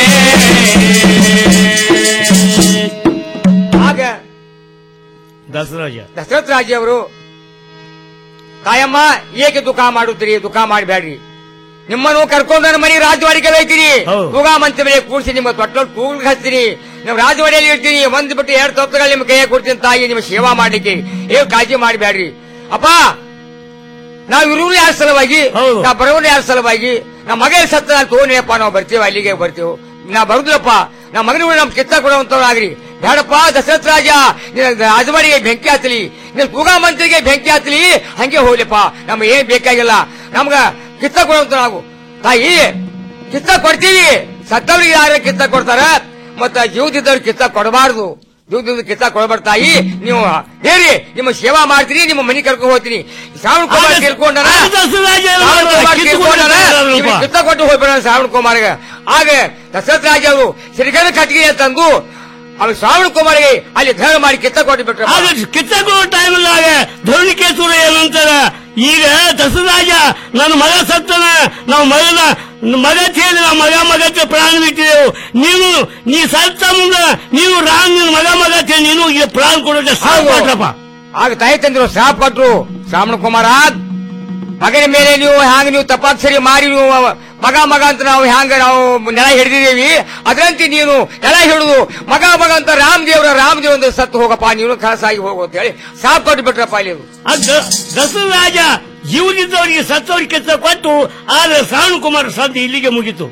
ಆಗ ದಸರಾಜ ದಶರಥ ರಾಜ ಅವರು ತಾಯಮ್ಮ ಏಕೆ ದುಃಖ ಮಾಡುತ್ತೀರಿ ದುಃಖ ಮಾಡಬೇಡ್ರಿ ನಿಮ್ಮನ್ನು ಕರ್ಕೊಂಡು ನನ್ನ ಮನೆ ರಾಜವಾಡಿಗೆ ಒಯ್ತೀನಿ ತೂಗ ಮಂತ್ರಿ ಮೇಲೆ ಕೂಡಿಸಿ ನಿಮ್ಮ ತೊಟ್ಟಲು ತೂಗ್ ಹಚ್ತೀನಿ ನೀವು ರಾಜವಾಡಿಯಲ್ಲಿ ಇರ್ತೀನಿ ಒಂದ್ ಬಿಟ್ಟು ಎರಡು ತೊಪ್ಪಗಳು ನಿಮ್ಮ ಕೈಯಾಗ ಕೊಡ್ತೀನಿ ತಾಯಿ ನಿಮ್ಮ ಸೇವಾ ಮಾಡ್ಲಿಕ್ಕೆ ಏನ್ ಕಾಳಜಿ ಮಾಡಬೇಡ್ರಿ ಅಪ್ಪ ನಾವು ಇರುವುದು ಯಾರ ಸಲುವಾಗಿ ನಾವು ಬರೋರು ಯಾರ ಸಲುವಾಗಿ ನಮ್ಮ ಮಗ ಸತ್ತ ನಾನು ತಗೊಂಡಿಯಪ್ಪ ನಾವು ಬರ್ತೀವಿ ಅಲ್ಲಿಗೆ ಬರ್ತೀವಿ ನಾ ಬರುದಿಲ್ಲಪ್ಪ ನಮ್ಮ ಮಗನಿಗೂ ನಮ್ ಕಿತ್ತ ಕೊಡುವಂತವ್ರಾಗ್ರಿ ಬೇಡಪ್ಪ ದಶರಥ ರಾಜ ನಿನ್ನ ರಾಜವಾಡಿಗೆ ಬೆಂಕಿ ಹತ್ತಲಿ ನಿನ್ನ ತೂಗಾ ಮಂತ್ರಿಗೆ ಬೆಂಕಿ ಹತ್ತಲಿ ಹಂಗೆ ಹೋಗ್ಲಿಪ್ಪ ನಮ್ಗೆ ಏನ್ ಬೇಕಾಗಿಲ್ಲ ನಮ್ಗ ಕಿತ್ತ ಕೊಡುವಂತ ನಾವು ತಾಯಿ ಕಿತ್ತ ಕೊಡ್ತೀವಿ ಸತ್ತವ್ರಿಗೆ ಯಾರ ಕಿತ್ತ ಕೊಡ್ತಾರ ಮತ್ತ ಜೀವದಿದ್ದವ್ರಿಗೆ ಕಿತ್ತ ಕೊಡಬಾರ್ದು ಜೀವದಿಂದ ಕಿತ್ತ ಕೊಡಬಾರ್ದು ತಾಯಿ ನೀವು ಹೇಳಿ ನಿಮ್ಮ ಸೇವಾ ಮಾಡ್ತೀನಿ ನಿಮ್ಮ ಮನೆ ಕರ್ಕೊಂಡು ಹೋಗ್ತೀನಿ ಶ್ರಾವಣ ಕುಮಾರ್ ಕೇಳ್ಕೊಂಡಾರ ಶ್ರಾವಣ ಕುಮಾರ್ ಕೇಳ್ಕೊಂಡಾರ ಇವ್ರಿಗೆ ಕಿತ್ತ ಕೊಟ್ಟು ಹೋಗ್ಬೇಡ ಶ್ರಾವಣ ಕುಮಾರ್ಗೆ ಆಗ ದಶರಥ ರಾಜ ಅವರು ಸಿರಿಗನ ಕಟ್ಟಿಗೆ ತಂದು ಅವ್ರು ಶ್ರಾವಣ ಕುಮಾರ್ಗೆ ಅಲ್ಲಿ ಧರ್ಮ ಮಾಡಿ ಕಿತ್ತ ಕೊಟ್ಟು ಬಿಟ್ರು ಆಗ ಕಿತ್ತಕೋ ಟೈಮಲ್ಲಾಗ ಧೋಣಿಕೇಶ್ವರ ಏನಂತಾರ ಈಗ ದಸರಾಜ ನನ್ನ ಮಗ ಸತ್ತನ ನಾವು ಮಗನ ಮಗ ಹೇಳಿ ನಾವು ಮಗ ಮಗಕ್ಕೆ ಪ್ರಾಣ ಬಿಟ್ಟಿದೆವು ನೀನು ನೀ ಸತ್ತ ಮುಂದ ನೀನು ರಾಮ್ ನಿನ್ನ ಮಗ ಮಗ ಹೇಳಿ ನೀನು ಈಗ ಪ್ರಾಣ ಕೊಡೋಕೆ ಸಾಕು ಕೊಟ್ರಪ್ಪ ಆಗ ತಾಯಿ ತಂದ್ರು ಶಾಪ್ ಕೊಟ್ರು ಶ್ರಾವಣ ಕುಮಾರ ಮಗನ ಮೇಲೆ ನೀವು ಹ್ಯಾಂಗ ನೀವು ತಪಾಕ್ಷರಿ ಮಾಡಿ ನೀವು ಮಗ ಮಗ ಅಂತ ನಾವು ಹ್ಯಾಂಗ ನಾವು ನೆಲ ಹಿಡಿದಿದ್ದೀವಿ ಅದರಂತೆ ನೀನು ನೆಲ ಹಿಡಿದು ಮಗ ಮಗ ಅಂತ ರಾಮದೇವ್ರ ರಾಮದೇವ್ ಒಂದು ಸತ್ತು ಹೋಗಪ್ಪ ನೀನು ಕಳಸಾಗಿ ಹೋಗು ಅಂತ ಹೇಳಿ ಶಾಪ್ ಕೊಟ್ಟು ಬಿಟ್ರಪ್ಪ ಅಲ್ಲಿ ಆ ದ- ದಸರಾಜ ಜೀವದಿದ್ದವರಿಗೆ ಸತ್ತವರಿಗೆ ಕೆತ್ತ ಕೊಟ್ಟು ಆದ್ರೆ ಶ್ರಾವಣ ಕುಮಾರ್ ಸದ್ದು ಇಲ್ಲಿಗೆ ಮುಗಿತು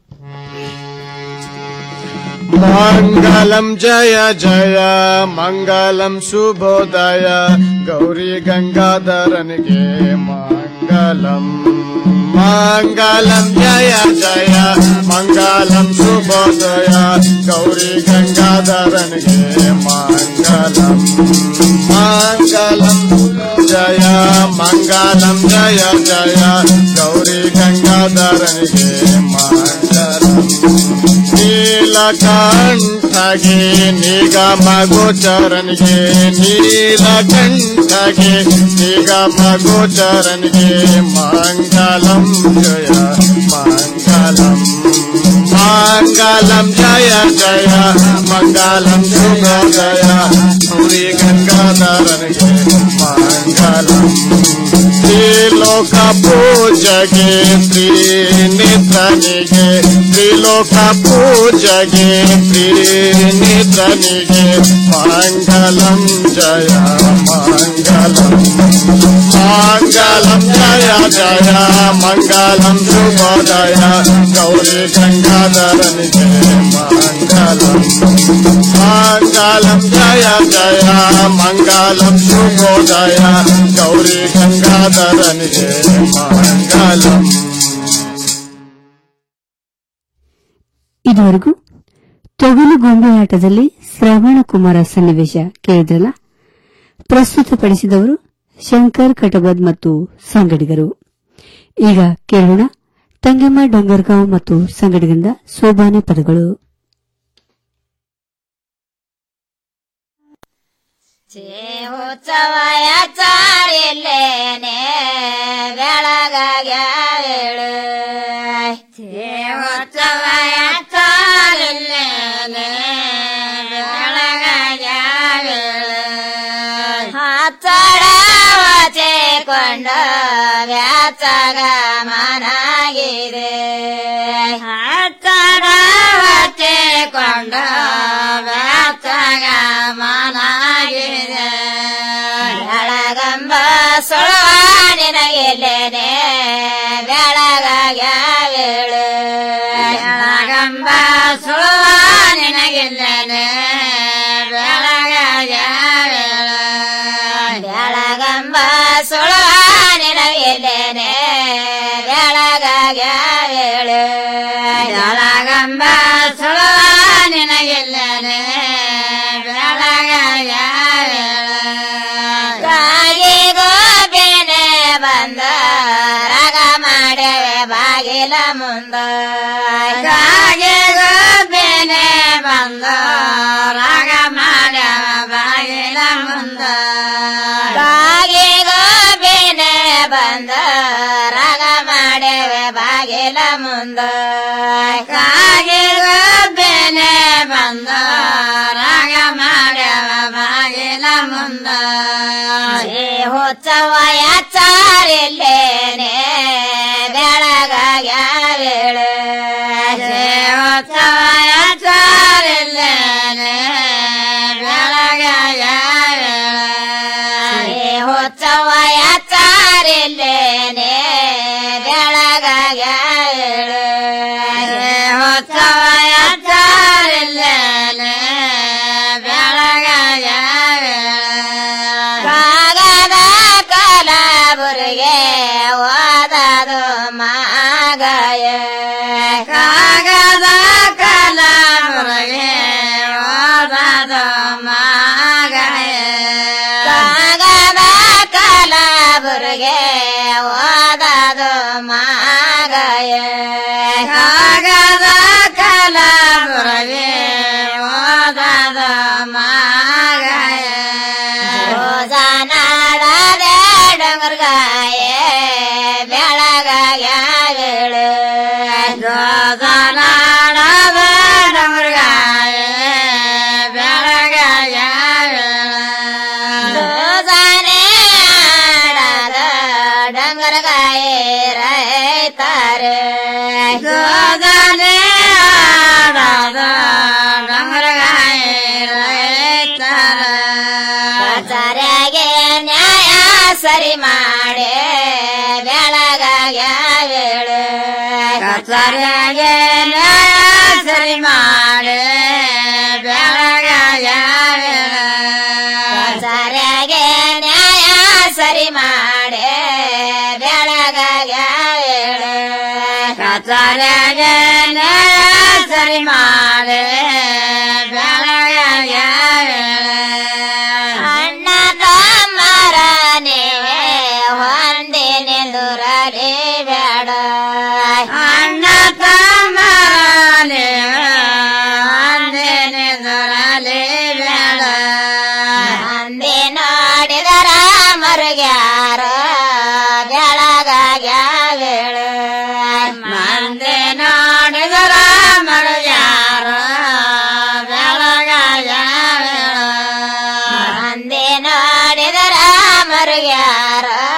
मङ्गलम् जय जय मङ्गलम् शुभोदय गौरी गङ्गाधरन् गे मङ्गलम् मङ्गलम् जय जय मङ्गलम् शुभोदय गौरी गङ्गाधरन् गे मङ्गलम् मङ्गलम् जय मङ्गलम् जय जय गौरी गङ्गाधरन् गे मङ्गलम् ನೀಲಕಂಠಗೆ ನಿಗಮ ಗೋಚರನ್ಗೆ ನೀಲಕಂಠಗೆ ನಿಗಮ ಗೋಚರನ್ಗೆ ಮಂಗಲಂ ಜಯ ಮಂಗಲಂ ಮಂಗಲಂ ಜಯ ಜಯ ಮಂಗಲಂ ಶುಭೋದಯ ಸೂರಿ ಗಂಗಾಧರನ್ಗೆ ಮಂಗಲಂ ತ್ರಿಲೋಕ ಪೂಜಗೆ ತ್ರಿನೇತ್ರನಿಗೆ ತ್ರಿಲೋಕ ಪೂಜಗೆ ತ್ರಿನೇತ್ರನಿಗೆ ಮಂಗಲಂ ಜಯ ಮಂಗಲಂ ಮಂಗಲಂ ಜಯ ಜಯ ಮಂಗಲಂ ಶುಭೋದಯ ಗೌರಿ ಗಂಗಾಧರನಿಗೆ ಮಂಗಲಂ ಮಂಗಲಂ ಜಯ ಜಯ ಮಂಗಲಂ ಶುಭೋದಯ ಗೌರಿ ಗಂಗಾಧರನಿಗೆ ಮಂಗಲಂ ಇದುವರೆಗೂ ತೊಗಲು ಗೊಂಬೆ ಆಟದಲ್ಲಿ ಶ್ರವಣ ಕುಮಾರ ಸನ್ನಿವೇಶ ಕೇಳಿದ್ರಲ್ಲ ಪ್ರಸ್ತುತಪಡಿಸಿದವರು ಶಂಕರ್ ಕಟಬದ್ ಮತ್ತು ಸಂಗಡಿಗರು ಈಗ ಕೇಳೋಣ ತಂಗಮ್ಮ ಡೊಂಗರ್ಗಾಂವ್ ಮತ್ತು ಸಂಗಡಿಗರಿಂದ ಸೋಬಾನೆ ಪದಗಳು ಉತ್ಸವಯ ಚಾರಿಲ್ಲೇನೆ ಬೆಳಗಾಗ್ಯಾವೇಳು ಉತ್ಸವಯ ಚಾರಿಲ್ಲೇನೆ ಬೆಳಗಾಗ್ಯಾವೇಳು ಹಚ್ಚಡವಚೆ ಕೊಂಡ ವ್ಯಾಚಗ ಮನಾಗಿದೆ ಹಚ್ಚಡವಚೆ ಕೊಂಡ ವ್ಯಾಚಗ ಮನಾಗಿದೆ ಸುಳುವ ನಿನಗಿಲ್ಲೇನೆ ಬೆಳಗಾಗ್ಯಾವೇಳು ಬೆಳಗಂಬ ಸುಳುವ ನಿನಗಿಲ್ಲೇನೆ ಬೆಳಗಾಗ್ಯಾವೇಳು ಬೆಳಗಂಬ ಸುಳುವ ನಿನಗಿಲ್ಲೇನೆ ಬೆಳಗಾಗ್ಯಾವೇಳು ಬೆಳಗಂಬ ಸುಳುವ ನಿನಗಿಲ್ಲೇನೆ ಕಾಗಿ ಗೋಬೇನೆ ಬಂದ ರಗ ಮಾಡವೆ ಬಾಗಿಲ ಮುಂದ ಕಾಗಿ ಗೋಬೇನೆ ಬಂದ ರಗ ಮಾಡವ ಬಾಗಿಲ ಮುಂದ ಕಾಗಿ ಗೋಬೇನೆ ಬಂದ ರಗ ಮಾಡವೆ ಬಾಗಿಲ ಮುಂದ ಕಾಗಿ ಗೋಬೇನೆ ಬಂದ ರಾಗ ಮಾಡವ ಬಾಗಿಲ ಮುಂದ ಹುಚ್ಚವಯ ಚಾರಿಲ್ಲೇನೆ ಬೆಳಗಾಗ್ಯಾವೇಳು ಹುಚ್ಚವಯ ಚಾರಿಲ್ಲೇನೆ ಬೆಳಗಾಗ್ಯಾವೇಳು ಹುಚ್ಚವಯ ಚಾರಿಲ್ಲೇನೆ ಬೆಳಗಾಗ್ಯಾವೇಳು ಹುಚ್ಚವಯ ಚಾರಿಲ್ಲೇನೆ ಕಾಗದ ಕಲಬುರಿಗೆ ಓದದು ಮಾಗಯ ಕಾಗದ ಕಲಬುರಿಗೆ ಓದದು ಮಾಗಯ ಕಾಗದ ಕಲಬುರಿಗೆ ಓದದು ಮಾಗಯ ಕಾಗದ ಕಲಬುರಿಗೆ ಓದದು ಮಾಗಯ ರೋಜಾನಾಡದೆ ಡಂಗರ್ಗಾಯ ಬೆಳಗಾಗ್ಯಾವೇಳು ರೋಜಾನಾಡದ ಡಂಗರ್ಗಾಯ ಬೆಳಗಾಗ್ಯಾವೇಳು ರೋಜಾನೆ ಆಡದ ಡಂಗರ್ಗಾಯ ರೈತಾರೆ ರೋಜಾನೆ ಆಡದ ಡಂಗರ್ಗಾಯ ರೈತಾರೆ ಕಚರ್ಯಾಗೆ ನ್ಯಾಯ ಸರಿ ಮಾಡೆ ಬೆಳಗಾಗ್ಯಾವೇಳು ಕಚರ್ಯಾಗೆ ನ್ಯಾಯ ಸರಿ ಮಾಡೆ ಬೆಳಗಾಗ್ಯಾವೇಳು ಕಚರ್ಯಾಗೆ ನ್ಯಾಯ ಸರಿ ಮಾಡೆ ಬೆಳಗಾಗ್ಯಾವೇಳು ಕಚರ್ಯಾಗೆ ನ್ಯಾಯ ಸರಿ ಮಾಡೆ ಬೆಳಗಾಗ್ಯಾವೇಳು ಅಣ್ಣ ತಮ್ಮರ ನೀವೇ ಹೊಂದಿನೆಂದುರಲಿ ಬೇಡ ಅಣ್ಣ ತಮ್ಮರ ನೀವೇ ಹೊಂದಿನೆಂದುರಲಿ ಬೇಡ ಅಂದಿ ನೋಡಿದರ ಮರುಗ್ಯಾರ ಬೆಳಗಾಗ್ಯಾವೇಳು ಮಂದಿ ನೋಡಿದರ ಮರುಗ್ಯಾರ ಬೆಳಗಾಗ್ಯಾವೇಳು ಮಂದಿ ನೋಡಿದರ ಮರುಗ್ಯಾರ